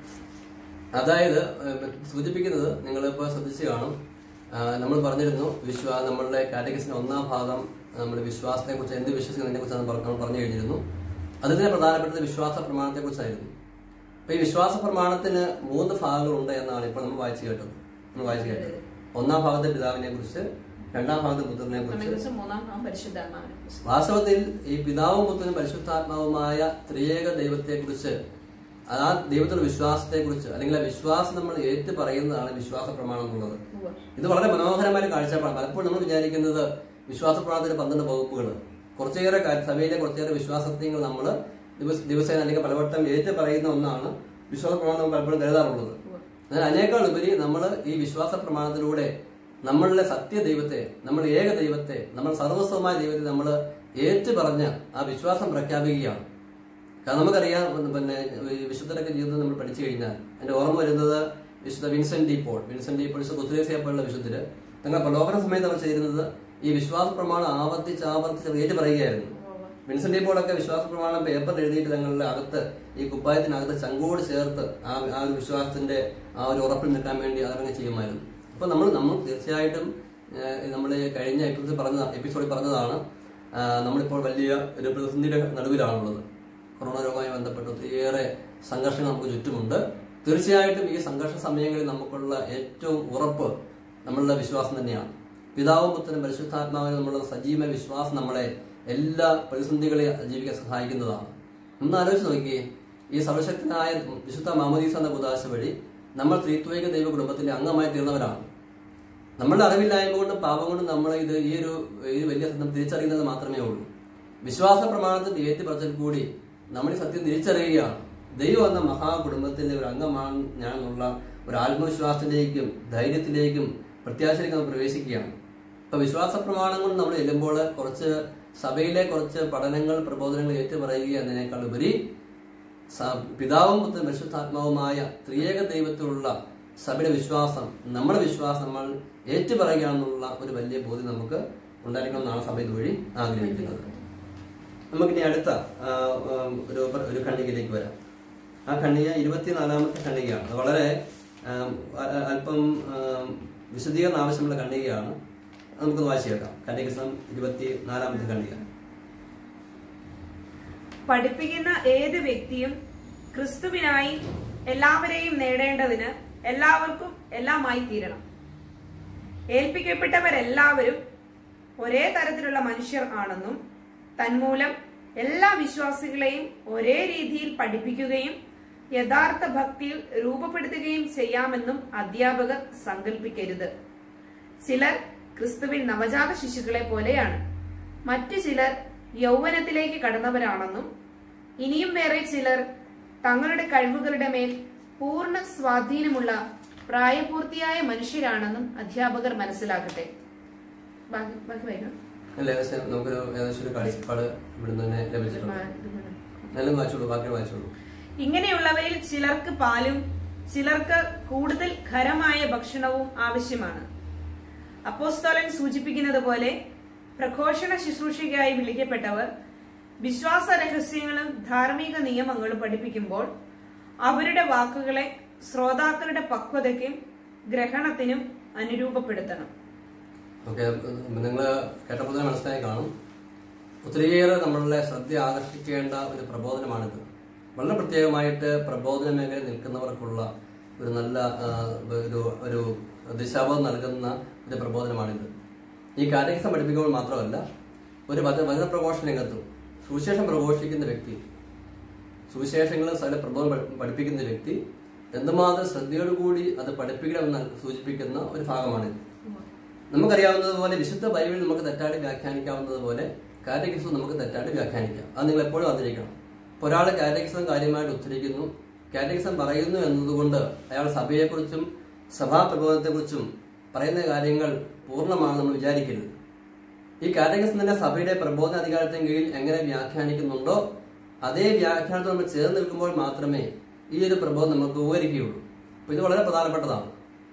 അതായത് ഏഹ്, സൂചിപ്പിക്കുന്നത് നിങ്ങളിപ്പോൾ ശ്രദ്ധിച്ചു കാണും നമ്മൾ പറഞ്ഞിരുന്നു വിശ്വാ നമ്മളുടെ കാറ്റഗസിന്റെ ഒന്നാം ഭാഗം നമ്മൾ വിശ്വാസത്തെ കുറിച്ച് എന്ത് വിശ്വസിക്കുന്നതിനെ കുറിച്ച് നമ്മൾ പറഞ്ഞു കഴിഞ്ഞിരുന്നു അതിൽ തന്നെ പ്രധാനപ്പെട്ടത് വിശ്വാസ പ്രമാണത്തെ കുറിച്ചായിരുന്നു അപ്പൊ ഈ വിശ്വാസ പ്രമാണത്തിന് മൂന്ന് ഭാഗങ്ങളുണ്ട് എന്നാണ് ഇപ്പോൾ നമ്മൾ വായിച്ചു കേട്ടത് നമ്മൾ വായിച്ചു കേട്ടത് ഒന്നാം ഭാഗത്തെ പിതാവിനെ കുറിച്ച് രണ്ടാം ഭാഗത്തെ പുത്രനെ കുറിച്ച്
നമ്മെക്കുറിച്ച് മൂന്നാം ഭാഗം പരിശുദ്ധാത്മാവിനെ കുറിച്ച്
വാസ്തവത്തിൽ ഈ പിതാവും പുത്രനും പരിശുദ്ധാത്മാവുമായ ത്രിയേക ദൈവത്തെക്കുറിച്ച് ആ ദൈവത്തിന്റെ വിശ്വാസത്തെക്കുറിച്ച് അല്ലെങ്കിൽ ആ വിശ്വാസം നമ്മൾ ഏറ്റു പറയുന്നതാണ് വിശ്വാസ പ്രമാണം എന്നുള്ളത്
ഉവ്വ്.
ഇത് വളരെ മനോഹരമായ ഒരു കാഴ്ചപ്പാടാണ് പലപ്പോഴും നമ്മൾ വിചാരിക്കുന്നത് വിശ്വാസ പ്രമാണത്തിന് പന്ത്രണ്ട് വകുപ്പുകൾ കുറച്ചേറെ കാര്യം- സഭയിലെ കുറച്ചേറെ വിശ്വാസത്യങ്ങൾ നമ്മൾ ദിവസേന അല്ലെങ്കിൽ പലവട്ടം ഏറ്റു പറയുന്ന ഒന്നാണ് വിശ്വാസ പ്രമാണം നമ്മൾ പലപ്പോഴും കരുതാറുള്ളത്
ഉവ്വ്.
എന്നാൽ അതിനേക്കാൾ ഉപരി നമ്മൾ ഈ വിശ്വാസ പ്രമാണത്തിലൂടെ നമ്മളുടെ സത്യ ദൈവത്തെ നമ്മുടെ ഏക ദൈവത്തെ നമ്മൾ സർവസ്വമായ ദൈവത്തെ നമ്മൾ ഏറ്റു പറഞ്ഞ് ആ വിശ്വാസം പ്രഖ്യാപിക്കുകയാണ് കാരണം നമുക്കറിയാം പിന്നെ ഈ വിശുദ്ധരൊക്കെ ജീവിതം നമ്മൾ പഠിച്ചു കഴിഞ്ഞാൽ എന്റെ ഓർമ്മ വരുന്നത് വിശുദ്ധ Vincent de Paul Vincent de Paul വിശുദ്ധ കുത്തിലേസിയെ പോലുള്ള വിശുദ്ധര് തങ്ങൾ പ്രലോഭന സമയത്ത് അവർ ചെയ്തിരുന്നത് ഈ വിശ്വാസ പ്രമാണം ആവർത്തിച്ച് ആവർത്തിച്ച് ഏറ്റു പറയുകയായിരുന്നു
ഉവ്വ്.
വിൻസെന്റ് ഡി പോളൊക്കെ വിശ്വാസ പ്രമാണം പേപ്പർ എഴുതിയിട്ട് തങ്ങളുടെ അകത്ത് ഈ കുപ്പായത്തിനകത്ത് ചങ്കോട് ചേർത്ത് ആ ആ ഒരു വിശ്വാസത്തിന്റെ ആ ഒരു ഉറപ്പിൽ നിൽക്കാൻ വേണ്ടി അതങ്ങനെ ചെയ്യുമായിരുന്നു അപ്പൊ നമ്മൾ നമ്മൾ തീർച്ചയായിട്ടും നമ്മൾ കഴിഞ്ഞ എപ്പിസോഡിൽ പറഞ്ഞ എപ്പിസോഡിൽ പറഞ്ഞതാണ് ആ, നമ്മളിപ്പോൾ വലിയ ഒരു പ്രതിസന്ധിയുടെ നടുവിലാണുള്ളത് കൊറോണ രോഗവുമായി ബന്ധപ്പെട്ട് ഒത്തിരിയേറെ സംഘർഷങ്ങൾ നമുക്ക് ചുറ്റുമുണ്ട് തീർച്ചയായിട്ടും ഈ സംഘർഷ സമയങ്ങളിൽ നമുക്കുള്ള ഏറ്റവും ഉറപ്പ് നമ്മളുടെ വിശ്വാസം തന്നെയാണ് പിതാവും പുത്രനും പരിശുദ്ധാത്മാവിനും നമ്മളുടെ സജീവ വിശ്വാസം നമ്മളെ എല്ലാ പ്രതിസന്ധികളെ ജീവിക്കാൻ സഹായിക്കുന്നതാണ് ഒന്ന് ആലോചിച്ച് നോക്കിയേ ഈ സർവശക്തനായ വിശുദ്ധ മാമദീസ എന്ന കുദാശ വഴി നമ്മൾ ത്രിത്വൈക ദൈവ കുടുംബത്തിലെ അംഗമായി തീർന്നവരാണ് നമ്മളുടെ അറിവില്ലായ്മ കൊണ്ടും പാപം കൊണ്ടും നമ്മൾ ഇത് ഈ ഒരു ഈ വലിയ സത്യം തിരിച്ചറിയുന്നത് മാത്രമേ ഉള്ളൂ വിശ്വാസ പ്രമാണത്തിന്റെ ഏറ്റുപറച്ചിൽ കൂടി നമ്മൾ ഈ സത്യം തിരിച്ചറിയുകയാണ് ദൈവം എന്ന മഹാകുടുംബത്തിന്റെ ഒരു അംഗമാണ് ഞാൻ എന്നുള്ള ഒരു ആത്മവിശ്വാസത്തിലേക്കും ധൈര്യത്തിലേക്കും പ്രത്യാശയിലേക്കും നമ്മൾ പ്രവേശിക്കുകയാണ് ഇപ്പൊ വിശ്വാസ പ്രമാണം കൊണ്ട് നമ്മൾ ചെല്ലുമ്പോൾ കുറച്ച് സഭയിലെ കുറച്ച് പഠനങ്ങൾ പ്രബോധനങ്ങൾ ഏറ്റുപറയുക എന്നതിനേക്കാൾ ഉപരി സ- പിതാവും പുത്രനും പരിശുദ്ധാത്മാവുമായ ത്രിയേക ദൈവത്തിലുള്ള സഭയുടെ വിശ്വാസം നമ്മുടെ വിശ്വാസം നമ്മൾ ഏറ്റുപറയുകയാണെന്നുള്ള ഒരു വലിയ ബോധ്യം നമുക്ക് ഉണ്ടായിരിക്കണം എന്നാണ് സഭ ഇതുവഴി ആഗ്രഹിക്കുന്നത് നമുക്കിനി അടുത്ത ആ, ആ, ഒരു ഒരു ഖണ്ഡികയിലേക്ക് വരാം ആ ഖണ്ഡിക ഇരുപത്തിനാലാമത്തെ ഖണ്ഡികയാണ് അത് വളരെ ആ, അ- അല്പം ആ, വിശദീകരണം ആവശ്യമുള്ള ഖണ്ഡികയാണ് അത് നമുക്കൊന്ന് വായിച്ചു കേൾക്കാം ഖണ്ഡികസം ഇരുപത്തി നാലാമത്തെ ഖണ്ഡിക
പഠിപ്പിക്കുന്ന ഏത് വ്യക്തിയും ക്രിസ്തുവിനായി എല്ലാവരെയും നേടേണ്ടതിന് എല്ലാവർക്കും എല്ലാമായി തീരണം ഏൽപ്പിക്കപ്പെട്ടവരെല്ലാവരും ഒരേ തരത്തിലുള്ള മനുഷ്യർ ആണെന്നും തന്മൂലം എല്ലാ വിശ്വാസികളെയും ഒരേ രീതിയിൽ പഠിപ്പിക്കുകയും യഥാർത്ഥ ഭക്തിയിൽ രൂപപ്പെടുത്തുകയും ചെയ്യാമെന്നും അധ്യാപകർ സങ്കല്പിക്കരുത് ചിലർ ക്രിസ്തുവിൻ നവജാത ശിശുക്കളെ പോലെയാണ് മറ്റു ചിലർ യൗവനത്തിലേക്ക് കടന്നവരാണെന്നും ഇനിയും വേറെ ചിലർ തങ്ങളുടെ കഴിവുകളുടെ മേൽ പൂർണ്ണ സ്വാധീനമുള്ള പ്രായപൂർത്തിയായ മനുഷ്യരാണെന്നും അധ്യാപകർ മനസ്സിലാക്കട്ടെ ബാക്കി ബാക്കി വായിക്കാം.
അല്ല ഏകദേശം നമുക്കൊരു ഏകദേശം ഒരു കാഴ്ചപ്പാട് ഇവിടുന്ന് തന്നെ ലഭിച്ചിട്ടുണ്ട് നല്ല വായിച്ചോളൂ ബാക്കി വായിച്ചോളൂ
ഇങ്ങനെയുള്ളവരിൽ ചിലർക്ക് പാലും ചിലർക്ക് കൂടുതൽ ഖരമായ ഭക്ഷണവും ആവശ്യമാണ് അപ്പോസ്തോലൻ സൂചിപ്പിക്കുന്നത് പോലെ പ്രഘോഷണ ശുശ്രൂഷയ്ക്കായി വിളിക്കപ്പെട്ടവർ വിശ്വാസ രഹസ്യങ്ങളും ധാർമ്മിക നിയമങ്ങളും പഠിപ്പിക്കുമ്പോൾ അവരുടെ വാക്കുകളെ ശ്രോതാക്കളുടെ പക്വതയ്ക്കും ഗ്രഹണത്തിനും അനുരൂപപ്പെടുത്തണം
ഓക്കെ നിങ്ങൾ കേട്ടപ്പോൾ തന്നെ മനസ്സിലായി കാണും ഒത്തിരിയേറെ നമ്മളുടെ ശ്രദ്ധ ആകർഷിക്കേണ്ട ഒരു പ്രബോധനമാണിത് വളരെ പ്രത്യേകമായിട്ട് പ്രബോധന മേഖലയിൽ നിൽക്കുന്നവർക്കുള്ള ഒരു നല്ല ആ, ഒരു ഒരു ദിശാബോധം നൽകുന്ന ഒരു പ്രബോധനമാണിത് ഈ കാറ്റഗസം പഠിപ്പിക്കുമ്പോൾ മാത്രമല്ല ഒരു വചന വചന പ്രഘോഷണ രംഗത്തും സുവിശേഷം പ്രഘോഷിക്കുന്ന വ്യക്തി സുവിശേഷങ്ങളും സകല പ്രബോധനം പഠി- പഠിപ്പിക്കുന്ന വ്യക്തി എന്തുമാത്രം ശ്രദ്ധയോടുകൂടി അത് പഠിപ്പിക്കണമെന്ന് സൂചിപ്പിക്കുന്ന ഒരു ഭാഗമാണിത് നമുക്കറിയാവുന്നതുപോലെ വിശുദ്ധ ബൈബിൾ നമുക്ക് തെറ്റായിട്ട് വ്യാഖ്യാനിക്കാവുന്നതുപോലെ കാറ്റഗിസം നമുക്ക് തെറ്റായിട്ട് വ്യാഖ്യാനിക്കാം അത് നിങ്ങൾ എപ്പോഴും അറിഞ്ഞിരിക്കണം ഇപ്പോൾ ഒരാൾ കാറ്റഗിസം കാര്യമായിട്ട് ഉദ്ധരിക്കുന്നു കാറ്റഗിസം പറയുന്നു എന്നതുകൊണ്ട് അയാൾ സഭയെക്കുറിച്ചും സഭാ പ്രബോധനത്തെക്കുറിച്ചും പറയുന്ന കാര്യങ്ങൾ പൂർണ്ണമാണെന്ന് നമ്മൾ വിചാരിക്കരുത് ഈ കാറ്റഗിസം തന്നെ സഭയുടെ പ്രബോധന അധികാരത്തിന് കീഴിൽ എങ്ങനെ വ്യാഖ്യാനിക്കുന്നുണ്ടോ അതേ വ്യാഖ്യാനത്തോട് നമ്മൾ ചേർന്ന് നിൽക്കുമ്പോൾ മാത്രമേ ഈ ഒരു പ്രബോധനം നമുക്ക് ഉപകരിക്കുകയുള്ളൂ അപ്പോൾ ഇത് വളരെ പ്രധാനപ്പെട്ടതാണ്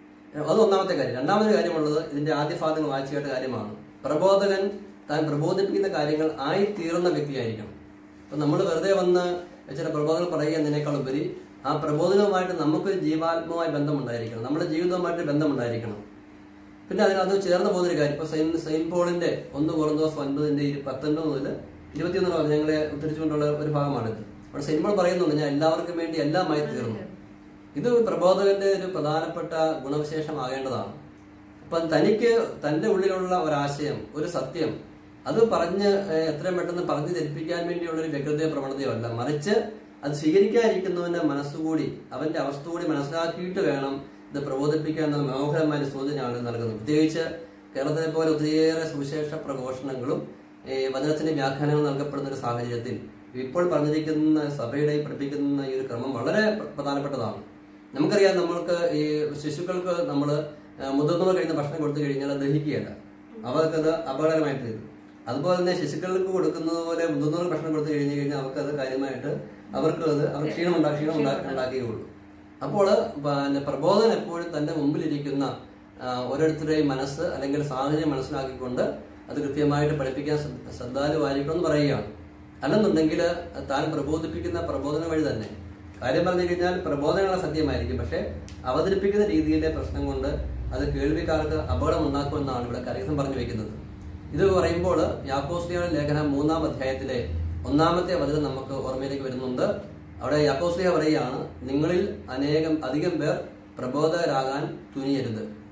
അത് ഒന്നാമത്തെ കാര്യം രണ്ടാമത്തെ കാര്യമുള്ളത് ഇതിന്റെ ആദ്യ ഭാഗങ്ങൾ വായിച്ചു കേട്ട കാര്യമാണ് പ്രബോധകൻ താൻ പ്രബോധിപ്പിക്കുന്ന കാര്യങ്ങൾ ആയി തീർന്ന വ്യക്തിയായിരിക്കണം അപ്പൊ നമ്മൾ വെറുതെ വന്ന് ചില പ്രബോധനങ്ങൾ പറയുക എന്നതിനേക്കാൾ ഉപരി ആ പ്രബോധനവുമായിട്ട് നമുക്കൊരു ജീവാത്മകമായ ബന്ധമുണ്ടായിരിക്കണം നമ്മുടെ ജീവിതവുമായിട്ട് ബന്ധമുണ്ടായിരിക്കണം പിന്നെ അതിനകത്ത് ചേർന്ന് പോകുന്ന ഒരു കാര്യം ഇപ്പൊ സെയിൻ സെയിൻ പോളിന്റെ ഒന്ന് കുറന്തോസ് ഒൻപതിന്റെ ഇരു- പത്തൊൻപത് മുതൽ ഇരുപത്തിയൊന്ന് പറഞ്ഞ ഞങ്ങളെ ഉദ്ധരിച്ചുകൊണ്ടുള്ള ഒരു ഭാഗമാണിത് അവിടെ സെയിൻ പോൾ പറയുന്നുണ്ട് ഞാൻ എല്ലാവർക്കും വേണ്ടി എല്ലാമായി തീർന്നു ഇത് പ്രബോധകന്റെ ഒരു പ്രധാനപ്പെട്ട ഗുണവിശേഷമാകേണ്ടതാണ് അപ്പം തനിക്ക് തന്റെ ഉള്ളിലുള്ള ഒരാശയം ഒരു സത്യം അത് പറഞ്ഞ് ഏഹ്, എത്രയും പെട്ടെന്ന് പറഞ്ഞു ധരിപ്പിക്കാൻ വേണ്ടിയുള്ള ഒരു വ്യഗ്രതയോ പ്രവണതയോ അല്ല മറിച്ച് അത് സ്വീകരിക്കാതിരിക്കുന്നവന്റെ മനസ്സുകൂടി അവന്റെ അവസ്ഥ കൂടി മനസ്സിലാക്കിയിട്ട് വേണം ഇത് പ്രബോധിപ്പിക്കാൻ എന്ന മനോഹരമായ ഒരു സൂചനയാണ് നൽകുന്നത് പ്രത്യേകിച്ച് കേരളത്തിലെ പോലെ ഒത്തിരിയേറെ സുവിശേഷ പ്രഘോഷണങ്ങളും ഈ വചനത്തിന്റെ വ്യാഖ്യാനങ്ങൾ നൽകപ്പെടുന്ന ഒരു സാഹചര്യത്തിൽ ഇപ്പോൾ പറഞ്ഞിരിക്കുന്ന സഭയുടെ ഈ പഠിപ്പിക്കുന്ന ഈ ഒരു ക്രമം വളരെ പ്ര- പ്രധാനപ്പെട്ടതാണ് നമുക്കറിയാം നമ്മൾക്ക് ഈ ശിശുക്കൾക്ക് നമ്മൾ മുതിർന്നവർ കഴിയുന്ന ഭക്ഷണം കൊടുത്തു കഴിഞ്ഞാൽ അത് ദഹിക്കുകയല്ല അവർക്കത് അപകടകരമായിട്ട് തീരും അതുപോലെ തന്നെ ശിശുക്കൾക്ക് കൊടുക്കുന്നത് പോലെ മുതിർന്നവർ ഭക്ഷണം കൊടുത്തു കഴിഞ്ഞു കഴിഞ്ഞാൽ അവർക്കത് കാര്യമായിട്ട് അവർക്ക് അത് അവർ ക്ഷീണം ഉണ്ടാ ക്ഷീണം ഉണ്ടാ- ഉണ്ടാക്കുകയുള്ളൂ അപ്പോൾ പിന്നെ പ്രബോധനം എപ്പോഴും തന്റെ മുമ്പിലിരിക്കുന്ന ആ, ഓരോരുത്തരുടെയും മനസ്സ് അല്ലെങ്കിൽ സാഹചര്യം മനസ്സിലാക്കിക്കൊണ്ട് അത് കൃത്യമായിട്ട് പഠിപ്പിക്കാൻ ശ്രദ്ധ- ശ്രദ്ധാലുവായിരിക്കണം എന്ന് പറയുകയാണ് അല്ലെന്നുണ്ടെങ്കിൽ താൻ പ്രബോധിപ്പിക്കുന്ന പ്രബോധന വഴി തന്നെ കാര്യം പറഞ്ഞു കഴിഞ്ഞാൽ പ്രബോധനങ്ങൾ സത്യമായിരിക്കും പക്ഷെ അവതരിപ്പിക്കുന്ന രീതിയിലെ പ്രശ്നം കൊണ്ട് അത് കേൾവിക്കാർക്ക് അപകടം ഉണ്ടാക്കുമെന്നാണ് ഇവിടെ കരകസം പറഞ്ഞു വെക്കുന്നത് ഇത് പറയുമ്പോൾ യാക്കോസ്ലിയുടെ ലേഖനം മൂന്നാം അധ്യായത്തിലെ ഒന്നാമത്തെ വചനം നമുക്ക് ഓർമ്മയിലേക്ക് വരുന്നുണ്ട് അവിടെ യാക്കോസ്ലിയ പറയുകയാണ് നിങ്ങളിൽ അനേകം അധികം പേർ പ്രബോധകരാകാൻ തുനിയരുത്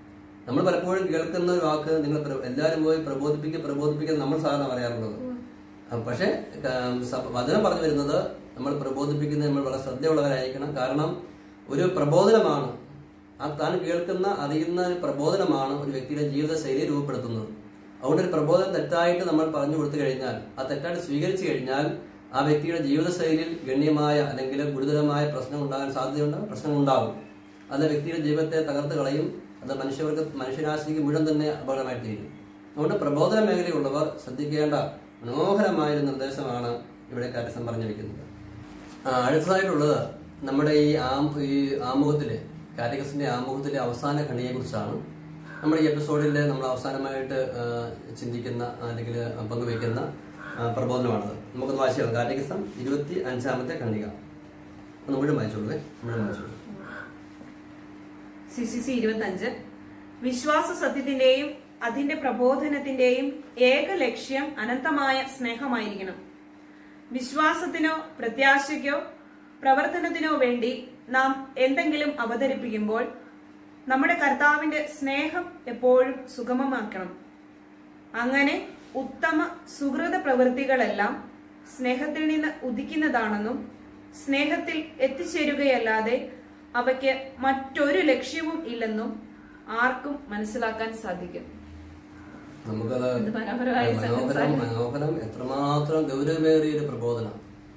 നമ്മൾ പലപ്പോഴും കേൾക്കുന്ന ഒരു വാക്ക് നിങ്ങൾ പ്ര- എല്ലാവരും പോയി പ്രബോധിപ്പിക്കുക പ്രബോധിപ്പിക്കുക നമ്മൾ സാധാരണ പറയാറുള്ളത് ആ, പക്ഷേ ആ, സ- വചനം പറഞ്ഞു വരുന്നത് നമ്മൾ പ്രബോധിപ്പിക്കുന്നത് നമ്മൾ വളരെ ശ്രദ്ധയുള്ളവരായിരിക്കണം കാരണം ഒരു പ്രബോധനമാണ് ആ താൻ കേൾക്കുന്ന അറിയുന്ന ഒരു പ്രബോധനമാണ് ഒരു വ്യക്തിയുടെ ജീവിത ശൈലി രൂപപ്പെടുത്തുന്നത് അതുകൊണ്ട് ഒരു പ്രബോധനം തെറ്റായിട്ട് നമ്മൾ പറഞ്ഞു കൊടുത്തു കഴിഞ്ഞാൽ ആ തെറ്റായിട്ട് സ്വീകരിച്ചു കഴിഞ്ഞാൽ ആ വ്യക്തിയുടെ ജീവിതശൈലിയിൽ ഗണ്യമായ അല്ലെങ്കിൽ ഗുരുതരമായ പ്രശ്നം ഉണ്ടാകാൻ സാധ്യതയുണ്ട് പ്രശ്നം ഉണ്ടാകും അത് വ്യക്തിയുടെ ജീവിതത്തെ തകർത്ത് കളയും അത് മനുഷ്യർക്ക് മനുഷ്യരാശിക്ക് മുഴുവൻ തന്നെ അപകടമായി തീരും അതുകൊണ്ട് പ്രബോധന മേഖലയുള്ളവർ ശ്രദ്ധിക്കേണ്ട മനോഹരമായ ഒരു നിർദ്ദേശമാണ് ഇവിടെ കാര്യസം പറഞ്ഞു വെക്കുന്നത് ആ, അടുത്തതായിട്ടുള്ളത് നമ്മുടെ ഈ ആം ഈ ആമുഖത്തിലെ കാറ്റഗസിന്റെ ആമുഖത്തിലെ അവസാന ഖണ്ഡിയെ കുറിച്ചാണ് നമ്മുടെ ഈ എപ്പിസോഡിൽ നമ്മൾ അവസാനമായിട്ട് ആ, ചിന്തിക്കുന്ന അല്ലെങ്കിൽ പങ്കുവയ്ക്കുന്ന ആ, പ്രബോധനമാണത് നമുക്കത് വായിച്ചു കാറ്റഗസം ഇരുപത്തി അഞ്ചാമത്തെ ഖണ്ഡിക ഒന്ന് മുഴുവൻ വായിച്ചോളൂ മുഴുവൻ വായിച്ചോളൂ
സി സി സി ഇരുപത്തഞ്ച് വിശ്വാസ സത്യത്തിന്റെയും അതിന്റെ പ്രബോധനത്തിന്റെയും ഏക ലക്ഷ്യം അനന്തമായ സ്നേഹമായിരിക്കണം വിശ്വാസത്തിനോ പ്രത്യാശയ്ക്കോ പ്രവർത്തനത്തിനോ വേണ്ടി നാം എന്തെങ്കിലും അവതരിപ്പിക്കുമ്പോൾ നമ്മുടെ കർത്താവിന്റെ സ്നേഹം എപ്പോഴും സുഗമമാക്കണം അങ്ങനെ ഉത്തമ സുഹൃത പ്രവൃത്തികളെല്ലാം സ്നേഹത്തിൽ നിന്ന് ഉദിക്കുന്നതാണെന്നും സ്നേഹത്തിൽ എത്തിച്ചേരുകയല്ലാതെ അവയ്ക്ക് മറ്റൊരു ലക്ഷ്യവും ഇല്ലെന്നും ആർക്കും മനസ്സിലാക്കാൻ സാധിക്കും
നമുക്കത്
ഇത് മനോഹരമായ
മനോഹരം
sentence
മനോഹരം എത്രമാത്രം ഗൗരവമേറിയ ഒരു പ്രബോധനം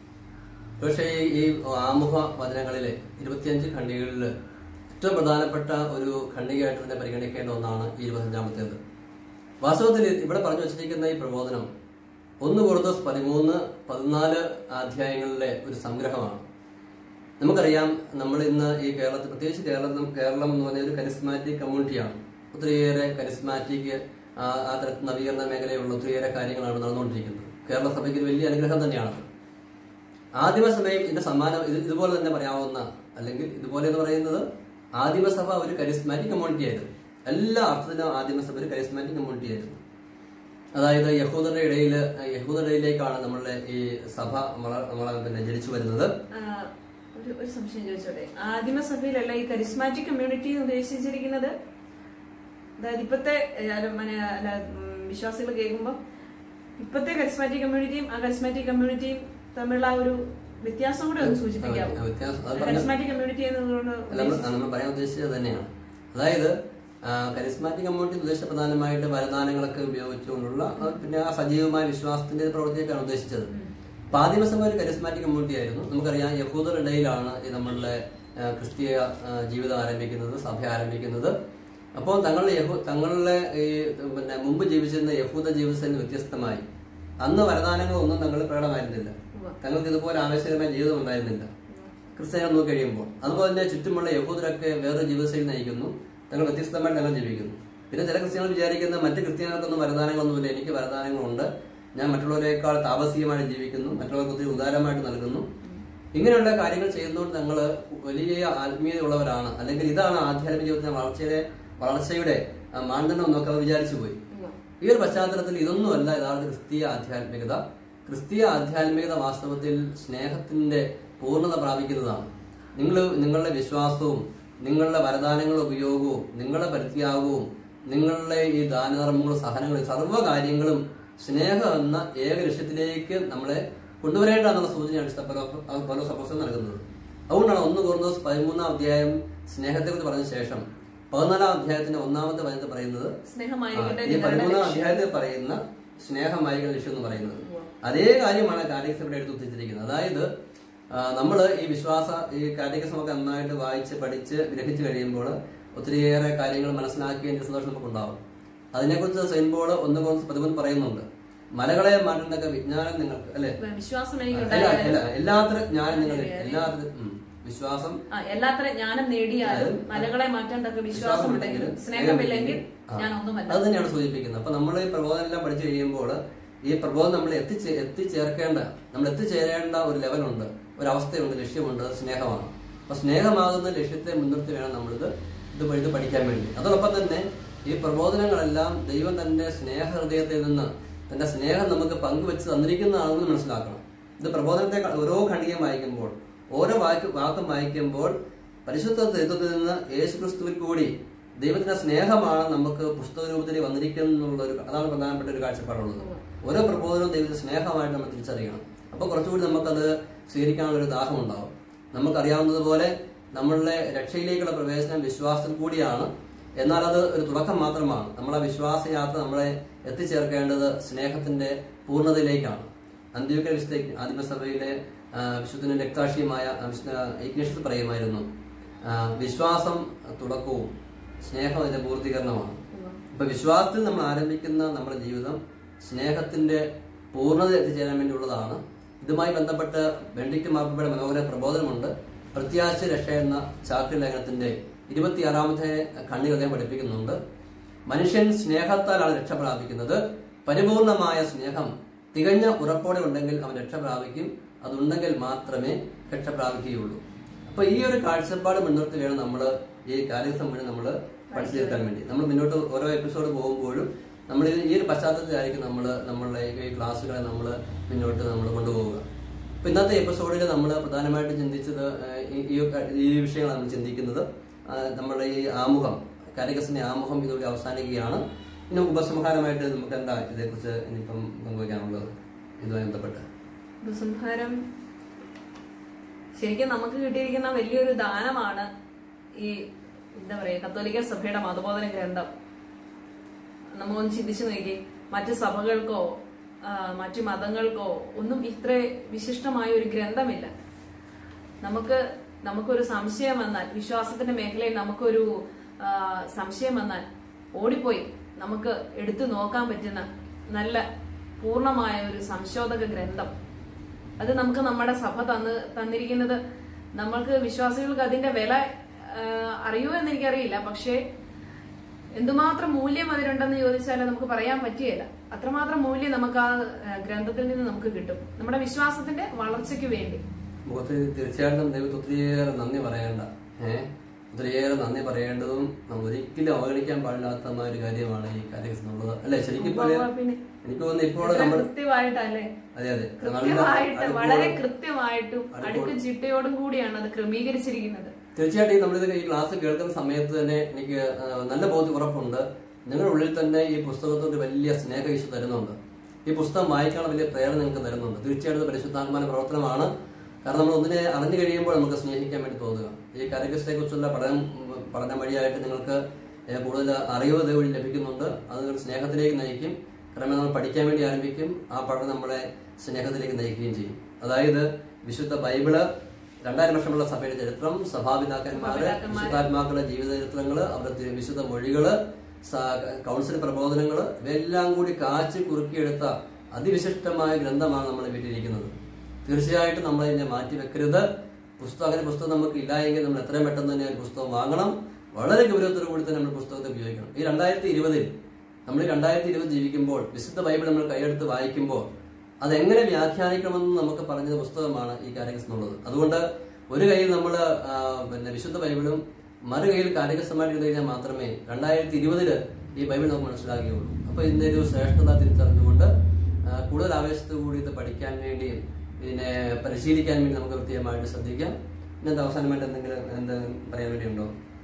പക്ഷേ ഈ- ഈ ആമുഖ വചനങ്ങളിലെ ഇരുപത്തിയഞ്ച് ഖണ്ഡികളിൽ ഏറ്റവും പ്രധാനപ്പെട്ട ഒരു ഖണ്ഡികയായിട്ട് തന്നെ പരിഗണിക്കേണ്ട ഒന്നാണ് ഈ ഇരുപത്തഞ്ചാമത്തേത് വാസ്തവത്തിൽ ഇവിടെ പറഞ്ഞു വച്ചിരിക്കുന്ന ഈ പ്രബോധനം ഒന്ന് കുറദോസ് പതിമൂന്ന് പതിനാല് അധ്യായങ്ങളിലെ ഒരു സംഗ്രഹമാണ് നമുക്കറിയാം നമ്മൾ ഇന്ന് ഈ കേരളത്തിൽ പ്രത്യേകിച്ച് കേരളം കേരളം എന്ന് പറഞ്ഞ ഒരു കരിസ്മാറ്റിക് കമ്മ്യൂണിറ്റിയാണ് ഒത്തിരിയേറെ കരിസ്മാറ്റിക് ആ ആ തരത്തിൽ നവീകരണ മേഖലയുള്ള ഒത്തിരിയേറെ കാര്യങ്ങളാണ് നടന്നുകൊണ്ടിരിക്കുന്നത് കേരള സഭയ്ക്ക് ഒരു വലിയ അനുഗ്രഹം തന്നെയാണ് ആദിമസഭയും ഇതിന്റെ സമ്മാനം ഇത് ഇതുപോലെ തന്നെ പറയാവുന്ന അല്ലെങ്കിൽ ഇതുപോലെ എന്ന് പറയുന്നത് ആദിമസഭ ഒരു കരിസ്മാറ്റിക് കമ്മ്യൂണിറ്റി ആയിരുന്നു എല്ലാ അർത്ഥത്തിലും ആദിമസഭ ഒരു കരിസ്മാറ്റിക് കമ്മ്യൂണിറ്റി ആയിരുന്നു അതായത് യഹൂദരുടെ ഇടയിൽ യഹൂദരുടെ ഇടയിലേക്കാണ് നമ്മളുടെ ഈ സഭ വള- വള- പിന്നെ ജനിച്ചു വരുന്നത്
ആ, ഒരു ഒരു സംശയം ചോദിച്ചോട്ടെ ആദിമസഭയിലല്ല ഈ കരിസ്മാറ്റിക് കമ്മ്യൂണിറ്റി എന്ന് ഉദ്ദേശിച്ചിരിക്കുന്നത് അതായത് ഇപ്പത്തെ ഏ, അല്ല, മന- അല്ല, ഉം, വിശ്വാസികൾ കേൾക്കുമ്പോൾ ഇപ്പത്തെ കരിസ്മാറ്റിക് കമ്മ്യൂണിറ്റിയും ആ കരിസ്മാറ്റിക് കമ്മ്യൂണിറ്റിയും തമ്മിലുള്ള ആ ഒരു വ്യത്യാസം കൂടെ ഒന്ന് സൂചിപ്പിക്കാമോ
ആ, വ്യത്യാസം അത് പറഞ്ഞ-
കരിസ്മാറ്റിക് കമ്മ്യൂണിറ്റി എന്നുള്ളത്
അല്ല, നമ്മൾ നമ്മൾ പറയാൻ ഉദ്ദേശിച്ചത് തന്നെയാണ് അതായത് കരിസ്മാറ്റിക് കമ്മ്യൂണിറ്റി ഉദ്ദേശിച്ച പ്രധാനമായിട്ട് വരദാനങ്ങളൊക്കെ ഉപയോഗിച്ചുകൊണ്ടുള്ള ആ, പിന്നെ ആ സജീവമായ വിശ്വാസത്തിന്റെ പ്രവൃത്തിയൊക്കെയാണ് ഉദ്ദേശിച്ചത് അപ്പൊ ആദിമസഭ ഒരു കരിസ്മാറ്റിക് കമ്മ്യൂണിറ്റി ആയിരുന്നു നമുക്കറിയാം യഹൂദരുടെ ഇടയിലാണ് ഈ നമ്മളുടെ ആ, ക്രിസ്തീയ ആ, ജീവിതം ആരംഭിക്കുന്നത് സഭ ആരംഭിക്കുന്നത് അപ്പോൾ തങ്ങളുടെ യഹൂ തങ്ങളുടെ ഈ പിന്നെ മുമ്പ് ജീവിച്ചിരുന്ന യഹൂദ ജീവിതത്തിൽ നിന്ന് വ്യത്യസ്തമായി അന്ന് വരദാനങ്ങളൊന്നും തങ്ങൾ പ്രകടമായിരുന്നില്ല
ഉവ്വ.
തങ്ങൾക്ക് ഇതുപോലെ ആവശ്യകരമായ ജീവിതം ഉണ്ടായിരുന്നില്ല ക്രിസ്ത്യാനികൾ നോക്കി കഴിയുമ്പോൾ അതുപോലെ തന്നെ ചുറ്റുമുള്ള യഹൂദരൊക്കെ വേറെ ജീവിതശൈലി നയിക്കുന്നു തങ്ങൾ വ്യത്യസ്തമായിട്ട് തങ്ങൾ ജീവിക്കുന്നു പിന്നെ ചില ക്രിസ്ത്യാനികൾ വിചാരിക്കുന്ന മറ്റ് ക്രിസ്ത്യാനികൾക്കൊന്നും വരദാനങ്ങളൊന്നുമില്ല എനിക്ക് വരദാനങ്ങളുണ്ട് ഞാൻ മറ്റുള്ളവരെക്കാൾ താപസീയമായിട്ട് ജീവിക്കുന്നു മറ്റുള്ളവർക്ക് ഒത്തിരി ഉദാരമായിട്ട് നൽകുന്നു ഇങ്ങനെയുള്ള കാര്യങ്ങൾ ചെയ്യുന്നതുകൊണ്ട് തങ്ങൾ വലിയ ആത്മീയതയുള്ളവരാണ് അല്ലെങ്കിൽ ഇതാണ് ആധ്യാത്മിക ജീവിതത്തിന്റെ വളർച്ചയുടെ വളർച്ചയുടെ ആ, മാനദണ്ഡം എന്നൊക്കെ അവർ വിചാരിച്ചു പോയി ഈ ഒരു പശ്ചാത്തലത്തിൽ ഇതൊന്നുമല്ല യഥാർത്ഥ ക്രിസ്തീയ ആധ്യാത്മികത ക്രിസ്തീയ ആധ്യാത്മികത വാസ്തവത്തിൽ സ്നേഹത്തിന്റെ പൂർണ്ണത പ്രാപിക്കുന്നതാണ് നിങ്ങൾ നിങ്ങളുടെ വിശ്വാസവും നിങ്ങളുടെ വരദാനങ്ങളുടെ ഉപയോഗവും നിങ്ങളുടെ പരിത്യാഗവും നിങ്ങളുടെ ഈ ദാനധർമ്മങ്ങളും സഹനങ്ങളും സർവ്വ കാര്യങ്ങളും സ്നേഹം എന്ന ഏക ലക്ഷ്യത്തിലേക്ക് നമ്മളെ കൊണ്ടുവരേണ്ടെന്നുള്ള സൂചനയാണ് പല സപ്പോസം നൽകുന്നത് അതുകൊണ്ടാണ് ഒന്ന് കോർന്നോസ് പതിമൂന്നാം അധ്യായം സ്നേഹത്തെക്കുറിച്ച് പറഞ്ഞ ശേഷം പതിനാലാം അധ്യായത്തിന്റെ ഒന്നാമത്തെ വചനത്തിൽ പറയുന്നത്
സ്നേഹമായിരിക്കട്ടെ
ആ, ഈ
നിങ്ങളുടെ
പതിമൂന്നാം
ലക്ഷ്യം.
അധ്യായത്തിൽ പറയുന്ന സ്നേഹമായിരിക്കുന്ന ലക്ഷ്യം എന്ന് പറയുന്നത് അതേ കാര്യമാണ് കാറ്റഗസ് ഇവിടെ എടുത്ത് ഉദ്ദേശിച്ചിരിക്കുന്നത് അതായത് നമ്മൾ ഈ വിശ്വാസ ഈ കാറ്റഗസ് ഒക്കെ നന്നായിട്ട് വായിച്ച് പഠിച്ച് ഗ്രഹിച്ചു കഴിയുമ്പോൾ ഒത്തിരിയേറെ കാര്യങ്ങൾ മനസ്സിലാക്കിയതിന്റെ സന്തോഷം നമുക്കുണ്ടാവും അതിനെക്കുറിച്ച് സെയിൻപോൾ ഒന്ന് കുറച്ച് പതിമൂന്ന് പറയുന്നുണ്ട് മലകളെ മാറ്റുന്നൊക്കെ വിജ്ഞാനം നിങ്ങൾക്ക് അല്ലെ
വിശ്വാസം എനിക്ക്
എല്ലാ എല്ലാ എല്ലാത്തരം ജ്ഞാനം നിങ്ങൾ എല്ലാത്തരം ഉം, വിശ്വാസം
ആ എല്ലാത്തരം ജ്ഞാനം നേടിയാലും മലകളെ മാറ്റാൻ തക്ക വിശ്വാസം ഉണ്ടെങ്കിലും സ്നേഹമില്ലെങ്കിൽ ഞാൻ ഒന്നുമല്ല
അത് തന്നെയാണ് സൂചിപ്പിക്കുന്നത് അപ്പൊ നമ്മൾ ഈ പ്രബോധനം എല്ലാം പഠിച്ചു കഴിയുമ്പോൾ ഈ പ്രബോധനം നമ്മൾ എത്തിച്ചേ എത്തിച്ചേർക്കേണ്ട നമ്മൾ എത്തിച്ചേരേണ്ട ഒരു ലെവലുണ്ട് ഒരു അവസ്ഥയുണ്ട് ലക്ഷ്യമുണ്ട് അത് സ്നേഹമാണ് അപ്പൊ സ്നേഹമാകുന്ന ലക്ഷ്യത്തെ മുൻനിർത്തി വേണം നമ്മളിത് ഇത് പ- ഇത് പഠിക്കാൻ വേണ്ടി അതോടൊപ്പം തന്നെ ഈ പ്രബോധനങ്ങളെല്ലാം ദൈവം തന്റെ സ്നേഹഹൃദയത്തിൽ നിന്ന് തന്റെ സ്നേഹം നമുക്ക് പങ്കുവെച്ച് തന്നിരിക്കുന്നതാണെന്ന് മനസ്സിലാക്കണം ഇത് പ്രബോധനത്തെ ക- ഓരോ ഖണ്ഡികം വായിക്കുമ്പോൾ ഓരോ വാക്ക് വാക്കും വായിക്കുമ്പോൾ പരിശുദ്ധ ദൈവത്തിൽ നിന്ന് യേശു ക്രിസ്തുവിൽ കൂടി ദൈവത്തിന്റെ സ്നേഹമാണ് നമുക്ക് പുസ്തക രൂപത്തിൽ വന്നിരിക്കുന്നത് എന്നുള്ള ഒരു അതാണ് പ്രധാനപ്പെട്ട ഒരു കാഴ്ചപ്പാടുള്ളത് ഓരോ പ്രബോധനവും ദൈവത്തിന്റെ സ്നേഹമായിട്ട് നമ്മൾ തിരിച്ചറിയണം അപ്പൊ കുറച്ചുകൂടി നമുക്കത് സ്വീകരിക്കാനുള്ള ഒരു ദാഹം ഉണ്ടാവും നമുക്കറിയാവുന്നതുപോലെ നമ്മളുടെ രക്ഷയിലേക്കുള്ള പ്രവേശനം വിശ്വാസം കൂടിയാണ് എന്നാൽ അത് ഒരു തുടക്കം മാത്രമാണ് നമ്മളെ വിശ്വാസ യാത്ര നമ്മളെ എത്തിച്ചേർക്കേണ്ടത് സ്നേഹത്തിന്റെ പൂർണ്ണതയിലേക്കാണ് അന്ത്യോക്യ വിശുദ്ധ ആദിമസഭയിലെ ആ, വിശുദ്ധന് രക്താക്ഷിയുമായ ഇഗ്നേഷ്യസ് പറയുമായിരുന്നു ആ, വിശ്വാസം തുടക്കവും സ്നേഹം അതിന്റെ പൂർത്തീകരണമാണ് ഇപ്പൊ വിശ്വാസത്തിൽ നമ്മൾ ആരംഭിക്കുന്ന നമ്മുടെ ജീവിതം സ്നേഹത്തിന്റെ പൂർണ്ണത എത്തിച്ചേരാൻ വേണ്ടിയുള്ളതാണ് ഇതുമായി ബന്ധപ്പെട്ട് ബെൻഡിക്ട് മാർപ്പയുടെ മനോഹര പ്രബോധനമുണ്ട് പ്രത്യാശ രക്ഷ എന്ന ചാക്രി ലേഖനത്തിന്റെ ഇരുപത്തിയാറാമത്തെ ഖണ്ഡിക അദ്ദേഹം പഠിപ്പിക്കുന്നുണ്ട് മനുഷ്യൻ സ്നേഹത്താലാണ് രക്ഷ പ്രാപിക്കുന്നത് പരിപൂർണമായ സ്നേഹം തികഞ്ഞ ഉറപ്പോടെ ഉണ്ടെങ്കിൽ അവൻ രക്ഷ പ്രാപിക്കും അതുണ്ടെങ്കിൽ മാത്രമേ രക്ഷ പ്രാപിക്കുകയുള്ളൂ അപ്പൊ ഈ ഒരു കാഴ്ചപ്പാട് മുൻനിർത്തി വേണം നമ്മൾ ഈ കാര്യസം മുഴുവൻ നമ്മൾ പഠിച്ചു തീർക്കാൻ വേണ്ടി നമ്മൾ മുന്നോട്ട് ഓരോ എപ്പിസോഡ് പോകുമ്പോഴും നമ്മൾ ഈ ഒരു പശ്ചാത്തലത്തിലായിരിക്കും നമ്മൾ നമ്മളുടെ ഈ ക്ലാസ്സുകളെ നമ്മൾ മുന്നോട്ട് നമ്മൾ കൊണ്ടുപോവുക അപ്പൊ ഇന്നത്തെ എപ്പിസോഡിൽ നമ്മൾ പ്രധാനമായിട്ടും ചിന്തിച്ചത് ഏഹ്, ഈ- ഈ ഈ വിഷയങ്ങളാണ് നമ്മൾ ചിന്തിക്കുന്നത് ആ, നമ്മുടെ ഈ ആമുഖം കാരികസിന്റെ ആമുഖം ഇതോടെ അവസാനിക്കുകയാണ് ഇനി ഉപസംഹാരമായിട്ട് നമുക്ക് എന്താ ഇതേക്കുറിച്ച് ഇനിയിപ്പം പങ്കുവയ്ക്കാനുള്ളത് ഇതുമായി ബന്ധപ്പെട്ട്
ഉപസംഹാരം ശരിക്കും നമുക്ക് കിട്ടിയിരിക്കുന്ന വലിയൊരു ദാനമാണ് ഈ എന്താ പറയാ കത്തോലിക്ക സഭയുടെ മതബോധന ഗ്രന്ഥം നമ്മളൊന്ന് ചിന്തിച്ചു നോക്കി മറ്റു സഭകൾക്കോ ആ, മറ്റു മതങ്ങൾക്കോ ഒന്നും ഇത്ര വിശിഷ്ടമായ ഒരു ഗ്രന്ഥമില്ല നമുക്ക് നമുക്കൊരു സംശയം വന്നാൽ വിശ്വാസത്തിന്റെ മേഖലയിൽ നമുക്കൊരു ആ, സംശയം വന്നാൽ ഓടിപ്പോയി നമുക്ക് എടുത്തു നോക്കാൻ പറ്റുന്ന നല്ല പൂർണ്ണമായ ഒരു സംശോധക ഗ്രന്ഥം അത് നമുക്ക് നമ്മുടെ സഭ തന്ന് തന്നിരിക്കുന്നത് നമ്മൾക്ക് വിശ്വാസികൾക്ക് അതിന്റെ വില ആ, അറിയുമോ എന്ന് എനിക്കറിയില്ല പക്ഷേ എന്തുമാത്രം മൂല്യം അതിനുണ്ടെന്ന് ചോദിച്ചാൽ നമുക്ക് പറയാൻ പറ്റുകയില്ല അത്രമാത്രം മൂല്യം നമുക്ക് ആ ആ, ഗ്രന്ഥത്തിൽ നിന്ന് നമുക്ക് കിട്ടും നമ്മുടെ വിശ്വാസത്തിന്റെ വളർച്ചയ്ക്ക് വേണ്ടി
മുഖത്ത് തീർച്ചയായിട്ടും ദൈവത്തെ ഒത്തിരിയേറെ നന്ദി പറയേണ്ട ഏഹ് ഒത്തിരിയേറെ നന്ദി പറയേണ്ടതും നമ്മൾ ഒരിക്കലും അവഗണിക്കാൻ പാടില്ലാത്തമായ ഒരു കാര്യമാണ് ഈ കാര്യം എന്നുള്ളത് അല്ലെ ശരിക്കും ഇപ്പോൾ
അപ്പൊ പിന്നെ
എനിക്ക് തോന്നുന്നു ഇപ്പോൾ
ഇത്ര
നമ്മൾ
കൃത്യമായിട്ടല്ലേ
അതെ അതെ നല്ല
കൃത്യമായിട്ട്
അടുപ്പോൾ-
വളരെ കൃത്യമായിട്ടും അടുക്കും ചിട്ടയോടും കൂടിയാണ് അത് ക്രമീകരിച്ചിരിക്കുന്നത്
തീർച്ചയായിട്ടും നമ്മളിത് ഈ ക്ലാസ് കേൾക്കുന്ന സമയത്ത് തന്നെ എനിക്ക് ആ, നല്ല ബോധ്യം ഉറപ്പുണ്ട് നിങ്ങളുടെ ഉള്ളിൽ തന്നെ ഈ പുസ്തകത്തോട് വലിയ സ്നേഹ ഈശോ തരുന്നുണ്ട് ഈ പുസ്തകം വായിക്കാനുള്ള വലിയ പ്രേരണ നിങ്ങൾക്ക് തരുന്നുണ്ട് തീർച്ചയായിട്ടും ഇത് പരിശുദ്ധാത്മാന പ്രവർത്തനമാണ് കാരണം നമ്മൾ ഒന്നിനെ അറിഞ്ഞു കഴിയുമ്പോൾ നമുക്ക് സ്നേഹിക്കാൻ വേണ്ടി തോന്നുക ഈ കാരികസിനെ കുറിച്ചുള്ള പഠനം ഉം, പഠനം വഴിയായിട്ട് നിങ്ങൾക്ക് ഏ, കൂടുതൽ അറിവ് ഇതുവഴി ലഭിക്കുന്നുണ്ട് അത് നിങ്ങൾ സ്നേഹത്തിലേക്ക് നയിക്കും ക്രമേണ നമ്മൾ പഠിക്കാൻ വേണ്ടി ആരംഭിക്കും ആ പഠനം നമ്മളെ സ്നേഹത്തിലേക്ക് നയിക്കുകയും ചെയ്യും അതായത് വിശുദ്ധ ബൈബിള് രണ്ടായിരം വർഷമുള്ള സഭയുടെ ചരിത്രം സഭാപിതാക്കന്മാര് വിശുദ്ധാത്മാക്കളുടെ ജീവിത ചരിത്രങ്ങള് അവരുടെ തി- വിശുദ്ധ മൊഴികള് സ- കൗൺസിൽ പ്രബോധനങ്ങള് ഇവയെല്ലാം കൂടി കാച്ചി കുറുക്കിയെടുത്ത അതിവിശിഷ്ടമായ ഗ്രന്ഥമാണ് നമ്മൾ വീട്ടിലിരിക്കുന്നത് തീർച്ചയായിട്ടും നമ്മൾ ഇതിനെ മാറ്റി വെക്കരുത് പുസ്തകം അങ്ങനെ പുസ്തകം നമുക്ക് ഇല്ല എങ്കിൽ നമ്മൾ എത്രയും പെട്ടെന്ന് തന്നെ ഒരു പുസ്തകം വാങ്ങണം വളരെ ഗൗരവത്തോടു കൂടി തന്നെ നമ്മൾ പുസ്തകത്തെ ഉപയോഗിക്കണം ഈ രണ്ടായിരത്തി ഇരുപതിൽ നമ്മൾ രണ്ടായിരത്തി ഇരുപത് ജീവിക്കുമ്പോൾ വിശുദ്ധ ബൈബിൾ നമ്മൾ കൈയെടുത്ത് വായിക്കുമ്പോൾ അതെങ്ങനെ വ്യാഖ്യാനിക്കണമെന്ന് നമുക്ക് പറഞ്ഞ പുസ്തകമാണ് ഈ കാരികസ് എന്നുള്ളത് അതുകൊണ്ട് ഒരു കയ്യിൽ നമ്മൾ പിന്നെ വിശുദ്ധ ബൈബിളും മറു കയ്യിൽ കാരികസമായിട്ട് ഇരുന്ന് കഴിഞ്ഞാൽ മാത്രമേ രണ്ടായിരത്തി ഇരുപതില് ഈ ബൈബിൾ നമുക്ക് മനസ്സിലാക്കുകയുള്ളൂ അപ്പൊ ഇതിന്റെ ഒരു ശ്രേഷ്ഠത തിരിച്ചറിഞ്ഞുകൊണ്ട് ആ, കൂടുതൽ ആവേശത്തോടു കൂടി ഇത് പഠിക്കാൻ വേണ്ടിയും ഇതിനെ പരിശീലിക്കാൻ വേണ്ടി നമുക്ക് കൃത്യമായിട്ട് ശ്രദ്ധിക്കാം ഇന്നത്തെ അവസാനമായിട്ട് എന്തെങ്കിലും എന്തെങ്കിലും പറയാൻ വേണ്ടിയുണ്ടോ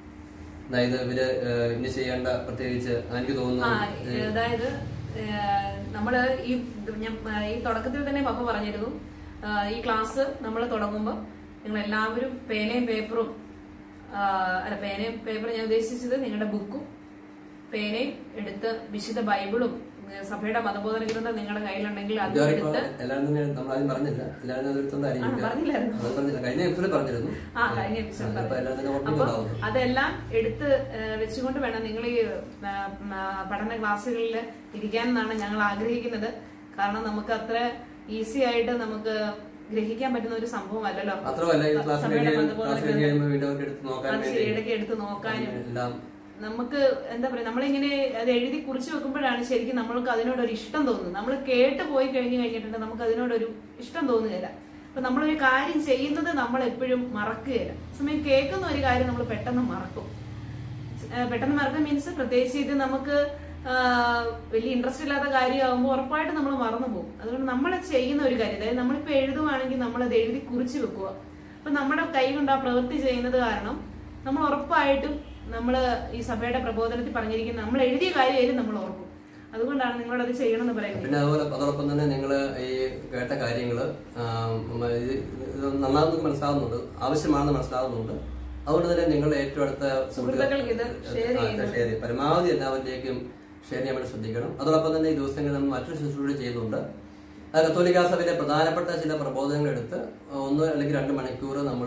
അതായത് ഇവര് ഏഹ്, ഇനി ചെയ്യേണ്ട പ്രത്യേകിച്ച് എനിക്ക്
ആ
തോന്നുന്നു
അതായത് ഏഹ്, നമ്മള് ഈ ഞാൻ ഈ തുടക്കത്തിൽ തന്നെ പപ്പ പറഞ്ഞിരുന്നു ആ, ഈ ക്ലാസ് നമ്മൾ തുടങ്ങുമ്പോൾ നിങ്ങൾ എല്ലാവരും പേനയും പേപ്പറും ആ, അല്ല പേനയും പേപ്പറും ഞാൻ ഉദ്ദേശിച്ചത് നിങ്ങളുടെ ബുക്കും പേനയും എടുത്ത് വിശുദ്ധ ബൈബിളും ഏ, സഭയുടെ മതബോധന ഗ്രന്ഥം നിങ്ങളുടെ കയ്യിലുണ്ടെങ്കിൽ അതും
ഇതുവരെയിപ്പോ
എടുത്ത്
എല്ലാവരും തന്നെ നമ്മൾ ആദ്യം പറഞ്ഞില്ല എല്ലാവരും അത്
ആ,
എടുത്തോണ്ടായിരിക്കും
പറഞ്ഞില്ലായിരുന്നു
അത് പറഞ്ഞില്ല കഴിഞ്ഞ എപ്പോഴും പറഞ്ഞിരുന്നു
ആ കഴിഞ്ഞ എപ്പിസോഡ്
അപ്പൊ എല്ലാവരും തന്നെ
അപ്പൊ
ഓർമ്മിക്കുന്നുണ്ടാവും
അതെല്ലാം എടുത്ത് ഏഹ്, വെച്ചുകൊണ്ട് വേണം നിങ്ങൾ ഈ ആ, ആ, പഠന ക്ലാസ്സുകളിൽ ഇരിക്കാൻ എന്നാണ് ഞങ്ങൾ ആഗ്രഹിക്കുന്നത് കാരണം നമുക്ക് അത്ര ഈസി ആയിട്ട് നമുക്ക് ഗ്രഹിക്കാൻ പറ്റുന്ന ഒരു സംഭവമല്ലല്ലോ
മാത്രമല്ല ഈ ക്ലാസ്
സഭയുടെ
കഴിഞ്ഞ്
മതബോധന
ക്ലാസ് കഴിഞ്ഞ് കഴിയുമ്പോൾ വീണ്ടും അവർക്ക് എടുത്ത് നോക്കാൻ
അത്
വേണ്ടി
ഇടയ്ക്ക് എടുത്ത് നോക്കാനും
എല്ലാം
നമുക്ക് എന്താ പറയാ നമ്മളിങ്ങനെ അത് എഴുതി കുറിച്ച് വെക്കുമ്പോഴാണ് ശരിക്കും നമ്മൾക്ക് അതിനോടൊരു ഇഷ്ടം തോന്നുന്നത് നമ്മൾ കേട്ട് പോയി കഴിഞ്ഞു കഴിഞ്ഞിട്ടുണ്ട് നമുക്ക് അതിനോടൊരു ഇഷ്ടം തോന്നുകയില്ല അപ്പൊ നമ്മളൊരു കാര്യം ചെയ്യുന്നത് നമ്മൾ എപ്പോഴും മറക്കുകയില്ല സമയം കേൾക്കുന്ന ഒരു കാര്യം നമ്മൾ പെട്ടെന്ന് മറക്കും ഏഹ് പെട്ടെന്ന് മറക്കും മീൻസ് പ്രത്യേകിച്ച് ഇത് നമുക്ക് ആഹ് വലിയ ഇൻട്രസ്റ്റ് ഇല്ലാത്ത കാര്യമാകുമ്പോൾ ഉറപ്പായിട്ട് നമ്മൾ മറന്നു പോകും അതുകൊണ്ട് നമ്മൾ ചെയ്യുന്ന ഒരു കാര്യം അതായത് നമ്മളിപ്പോ എഴുതുവാണെങ്കിൽ നമ്മൾ അത് എഴുതി കുറിച്ച് വെക്കുക അപ്പൊ നമ്മുടെ കൈ കൊണ്ട് ആ പ്രവൃത്തി ചെയ്യുന്നത് കാരണം നമ്മൾ ഉറപ്പായിട്ടും നമ്മൾ ഈ സഭയുടെ പ്രബോധനത്തിൽ പറഞ്ഞിരിക്കുന്ന നമ്മൾ എഴുതിയ കാര്യമായാലും നമ്മൾ ഓർക്കും അതുകൊണ്ടാണ് നിങ്ങളോട് അത് ചെയ്യണമെന്ന് പറയുന്നത്
പിന്നെ അതുപോലെ അതോടൊപ്പം തന്നെ നിങ്ങൾ ഈ കേട്ട കാര്യങ്ങൾ ഇത് നന്നാവുന്നത് മനസ്സിലാവുന്നുണ്ട് ആവശ്യമാണെന്ന് മനസ്സിലാവുന്നുണ്ട് അതുകൊണ്ട് തന്നെ നിങ്ങൾ ഏറ്റവും അടുത്ത
സുഹൃത്തുക്കൾക്ക് ഇത് share ചെയ്യുന്നത്.
ഷെയർ ചെയ്യും പരമാവധി എല്ലാവരിലേക്കും ഷെയർ ചെയ്യാൻ വേണ്ടി ശ്രദ്ധിക്കണം അതോടൊപ്പം തന്നെ ഈ ദിവസങ്ങളിൽ നമ്മൾ മറ്റൊരു ശുശ്രൂഷ ചെയ്യുന്നുണ്ട് അത് കത്തോലിക്കാ സഭയിലെ പ്രധാനപ്പെട്ട ചില പ്രബോധനങ്ങൾ എടുത്ത് ഒന്ന് അല്ലെങ്കിൽ രണ്ട് മണിക്കൂർ നമ്മൾ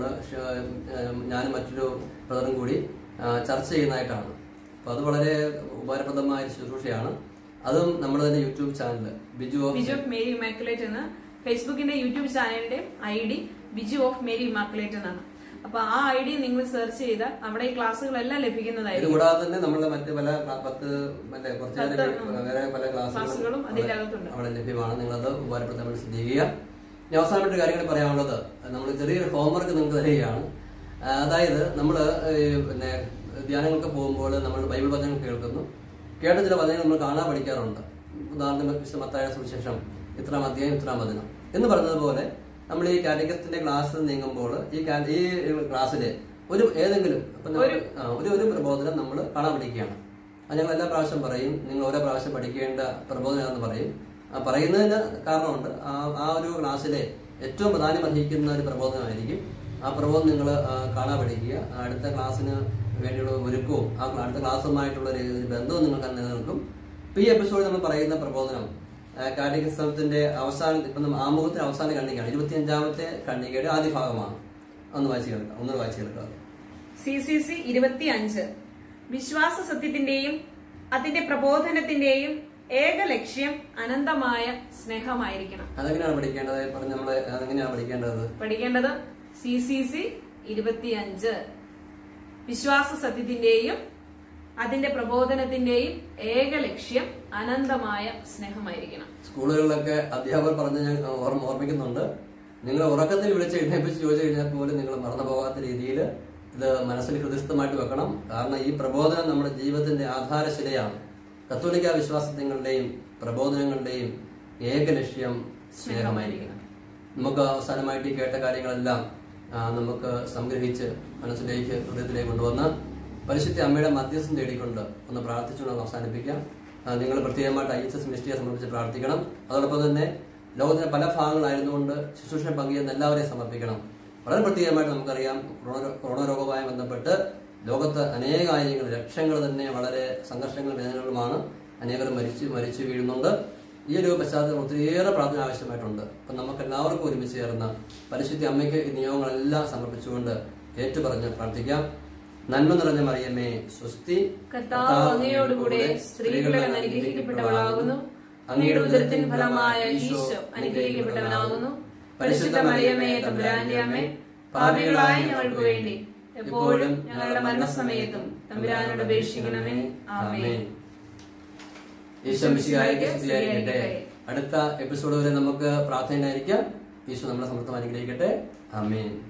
ഞാനും മറ്റൊരു ബ്രദറും കൂടി ആ, ചർച്ച ചെയ്യുന്നതായിട്ടാണ് അപ്പൊ അത് വളരെ ഉപകാരപ്രദമായ ഒരു ശുശ്രൂഷയാണ് അതും നമ്മുടെ തന്നെ YouTube channel Biju of
Biju of Mary Immaculate എന്ന ഫേസ്ബുക്കിന്റെ യൂട്യൂബ് ചാനലിന്റെ I D Biju of Mary Immaculate എന്നാണ് അപ്പൊ ആ ഐ ഡി നിങ്ങൾ സെർച്ച് ചെയ്താൽ അവിടെ ഈ ക്ലാസ്സുകളെല്ലാം
ഇത്
ലഭിക്കുന്നതായിരിക്കും
കൂടാതെ തന്നെ നമ്മളെ മറ്റ് പല ക്ലാ- പത്ത് മറ്റേ കുറച്ച് നേരം വേറെ പല ക്ലാസ്സുകളും
ക്ലാസ്സുകളും അതിന്റെ അകത്തുണ്ട്
അവിടെ ലഭ്യമാണ് നിങ്ങളത് ഉപകാരപ്പെടുത്താൻ വേണ്ടി ശ്രദ്ധിക്കുക ഇനി അവസാനപ്പെട്ട കാര്യങ്ങൾ പറയാനുള്ളത് നമ്മൾ ചെറിയൊരു ഹോംവർക്ക് നിങ്ങൾക്ക് തരികയാണ് ആ, അതായത് നമ്മൾ പിന്നെ ധ്യാനങ്ങൾക്ക് പോകുമ്പോൾ നമ്മൾ ബൈബിൾ വചനങ്ങൾ കേൾക്കുന്നു കേട്ട ചില വചനങ്ങൾ നമ്മൾ കാണാൻ പഠിക്കാറുണ്ട് ഉദാഹരണത്തിന് വിശുദ്ധ മത്തായ സുവിശേഷം ഇത്രാം അധ്യായം ഇത്രാം വചനം എന്ന് പറഞ്ഞതുപോലെ നമ്മൾ ഈ കാറ്റഗസ്റ്റിന്റെ ക്ലാസ് നീങ്ങുമ്പോൾ ഈ കാ- ഈ ക്ലാസ്സിലെ ഒരു ഏതെങ്കിലും ഇപ്പൊ നമ്മൾ- ആ, ഒരു ഒരു പ്രബോധനം നമ്മൾ കാണാൻ പഠിക്കുകയാണ് അത് ഞങ്ങൾ എല്ലാ പ്രാവശ്യം പറയും നിങ്ങൾ ഓരോ പ്രാവശ്യം പഠിക്കേണ്ട പ്രബോധനമാണെന്ന് പറയും ആ പറയുന്നതിന് കാരണമുണ്ട് ആ ആ ഒരു ക്ലാസ്സിലെ ഏറ്റവും പ്രാധാന്യം അർഹിക്കുന്ന ഒരു പ്രബോധനമായിരിക്കും ആ പ്രബോധനം നിങ്ങൾ കാണാൻ പഠിക്കുക ആ അടുത്ത ക്ലാസ്സിന് വേണ്ടിയുള്ള ഒരുക്കവും ആ ക്ലാ- അടുത്ത ക്ലാസ്സുമായിട്ടുള്ള ഒരു ഒരു ബന്ധവും നിങ്ങൾക്ക് നിലനിൽക്കും ഇപ്പൊ ഈ എപ്പിസോഡിൽ നമ്മൾ പറയുന്ന പ്രബോധനം കാർഡികസത്തിന്റെ അവസാന ഇപ്പൊ നമ്മൾ ആമുഖത്തിന്റെ അവസാന ഖണ്ഡികയാണ് ഇരുപത്തിയഞ്ചാമത്തെ ഖണ്ഡികയുടെ ആദ്യ ഭാഗമാണ് ഒന്ന് വായിച്ചു കേൾക്കാം ഒന്ന് വായിച്ചു കേൾക്കാം
സി സി സി ഇരുപത്തി അഞ്ച് വിശ്വാസ സത്യത്തിന്റെയും അതിന്റെ പ്രബോധനത്തിന്റെയും ഏക ലക്ഷ്യം അനന്തമായ സ്നേഹമായിരിക്കണം
അതെങ്ങനെയാണ് പഠിക്കേണ്ടത് പറഞ്ഞ നമ്മള് അതെങ്ങനെയാണ് പഠിക്കേണ്ടത്
പഠിക്കേണ്ടത് സി സി സി ഇരുപത്തി അഞ്ച് വിശ്വാസ സത്യത്തിന്റെയും അതിന്റെ പ്രബോധനത്തിന്റെയും ഏക ലക്ഷ്യം അനന്തമായ സ്നേഹമായിരിക്കണം
സ്കൂളുകളിലൊക്കെ അധ്യാപകർ പറഞ്ഞ് ഞാൻ ഓർമ്മ ഓർമ്മിക്കുന്നുണ്ട് നിങ്ങൾ ഉറക്കത്തിൽ വിളിച്ച് എഴുന്നേപ്പിച്ച് ചോദിച്ചു കഴിഞ്ഞാൽ പോലും നിങ്ങൾ മറന്നു പോകാത്ത രീതിയിൽ ഇത് മനസ്സിൽ ഹൃദയസ്ഥമായിട്ട് വെക്കണം കാരണം ഈ പ്രബോധനം നമ്മുടെ ജീവിതത്തിന്റെ ആധാരശിലയാണ് കത്തോലിക്ക വിശ്വാസങ്ങളുടെയും പ്രബോധനങ്ങളുടെയും ഏക ലക്ഷ്യം സ്നേഹമായിരിക്കണം നമുക്ക് അവസാനമായിട്ട് ഈ കേട്ട കാര്യങ്ങളെല്ലാം ആ, നമുക്ക് സംഗ്രഹിച്ച് മനസ്സിലേക്ക് ഹൃദയത്തിലേക്ക് കൊണ്ടുവന്ന് പരിശുദ്ധ അമ്മയുടെ മധ്യസ്ഥം തേടിക്കൊണ്ട് ഒന്ന് പ്രാർത്ഥിച്ചുകൊണ്ട് അവസാനിപ്പിക്കാം ആ, നിങ്ങൾ പ്രത്യേകമായിട്ട് ഐ എസ് എസ് മിനിസ്ട്രിയെ സംബന്ധിച്ച് പ്രാർത്ഥിക്കണം അതോടൊപ്പം തന്നെ ലോകത്തിന്റെ പല ഭാഗങ്ങളായിരുന്നുകൊണ്ട് ശുശ്രൂഷ പങ്കുചെയ്യുന്ന എല്ലാവരെയും സമർപ്പിക്കണം വളരെ പ്രത്യേകമായിട്ട് നമുക്കറിയാം കൊറോണ കൊറോണ രോഗവുമായി ബന്ധപ്പെട്ട് ലോകത്ത് അനേകായിരങ്ങൾ ലക്ഷങ്ങൾ തന്നെ വളരെ സംഘർഷങ്ങളും വേദനകളുമാണ് അനേകർ മരിച്ചു മരിച്ചു വീഴുന്നുണ്ട് ഈ ഒരു പശ്ചാത്തലം ഒത്തിരിയേറെ പ്രാർത്ഥന ആവശ്യമായിട്ടുണ്ട് അപ്പൊ നമുക്ക് എല്ലാവർക്കും ഒരുമിച്ച് ചേർന്ന് പരിശുദ്ധ അമ്മയ്ക്ക് ഈ നിയോഗങ്ങളെല്ലാം സമർപ്പിച്ചുകൊണ്ട് ഏറ്റുപറഞ്ഞ് പ്രാർത്ഥിക്കാം നന്മ നിറഞ്ഞ മറിയമ്മേ സ്വസ്തി
കർത്താവ് അങ്ങയോടുകൂടെ സ്ത്രീകളിൽ അനുഗ്രഹിക്കപ്പെട്ടവളാകുന്നു അങ്ങയുടെ ഉദരത്തിൻ ഫലമായ ഈശോ അനുഗ്രഹിക്കപ്പെട്ടവനാകുന്നു പരിശുദ്ധ മറിയമേ തമ്പുരാന്റെ അമ്മേ പാപികളായ ഞങ്ങൾക്ക് വേണ്ടി എപ്പോഴും ഞങ്ങളുടെ മരണസമയത്തും തമ്പുരാനോട് അപേക്ഷിക്കണമേ ആമേൻ
ഈശോ മിശിഹായ്ക്ക് സ്തുതിയായിരിക്കട്ടെ അടുത്ത എപ്പിസോഡ് വരെ നമുക്ക് പ്രാർത്ഥനയായിരിക്കാം ഈശോ നമ്മളെ സമർത്ഥം അനുഗ്രഹിക്കട്ടെ ആമേൻ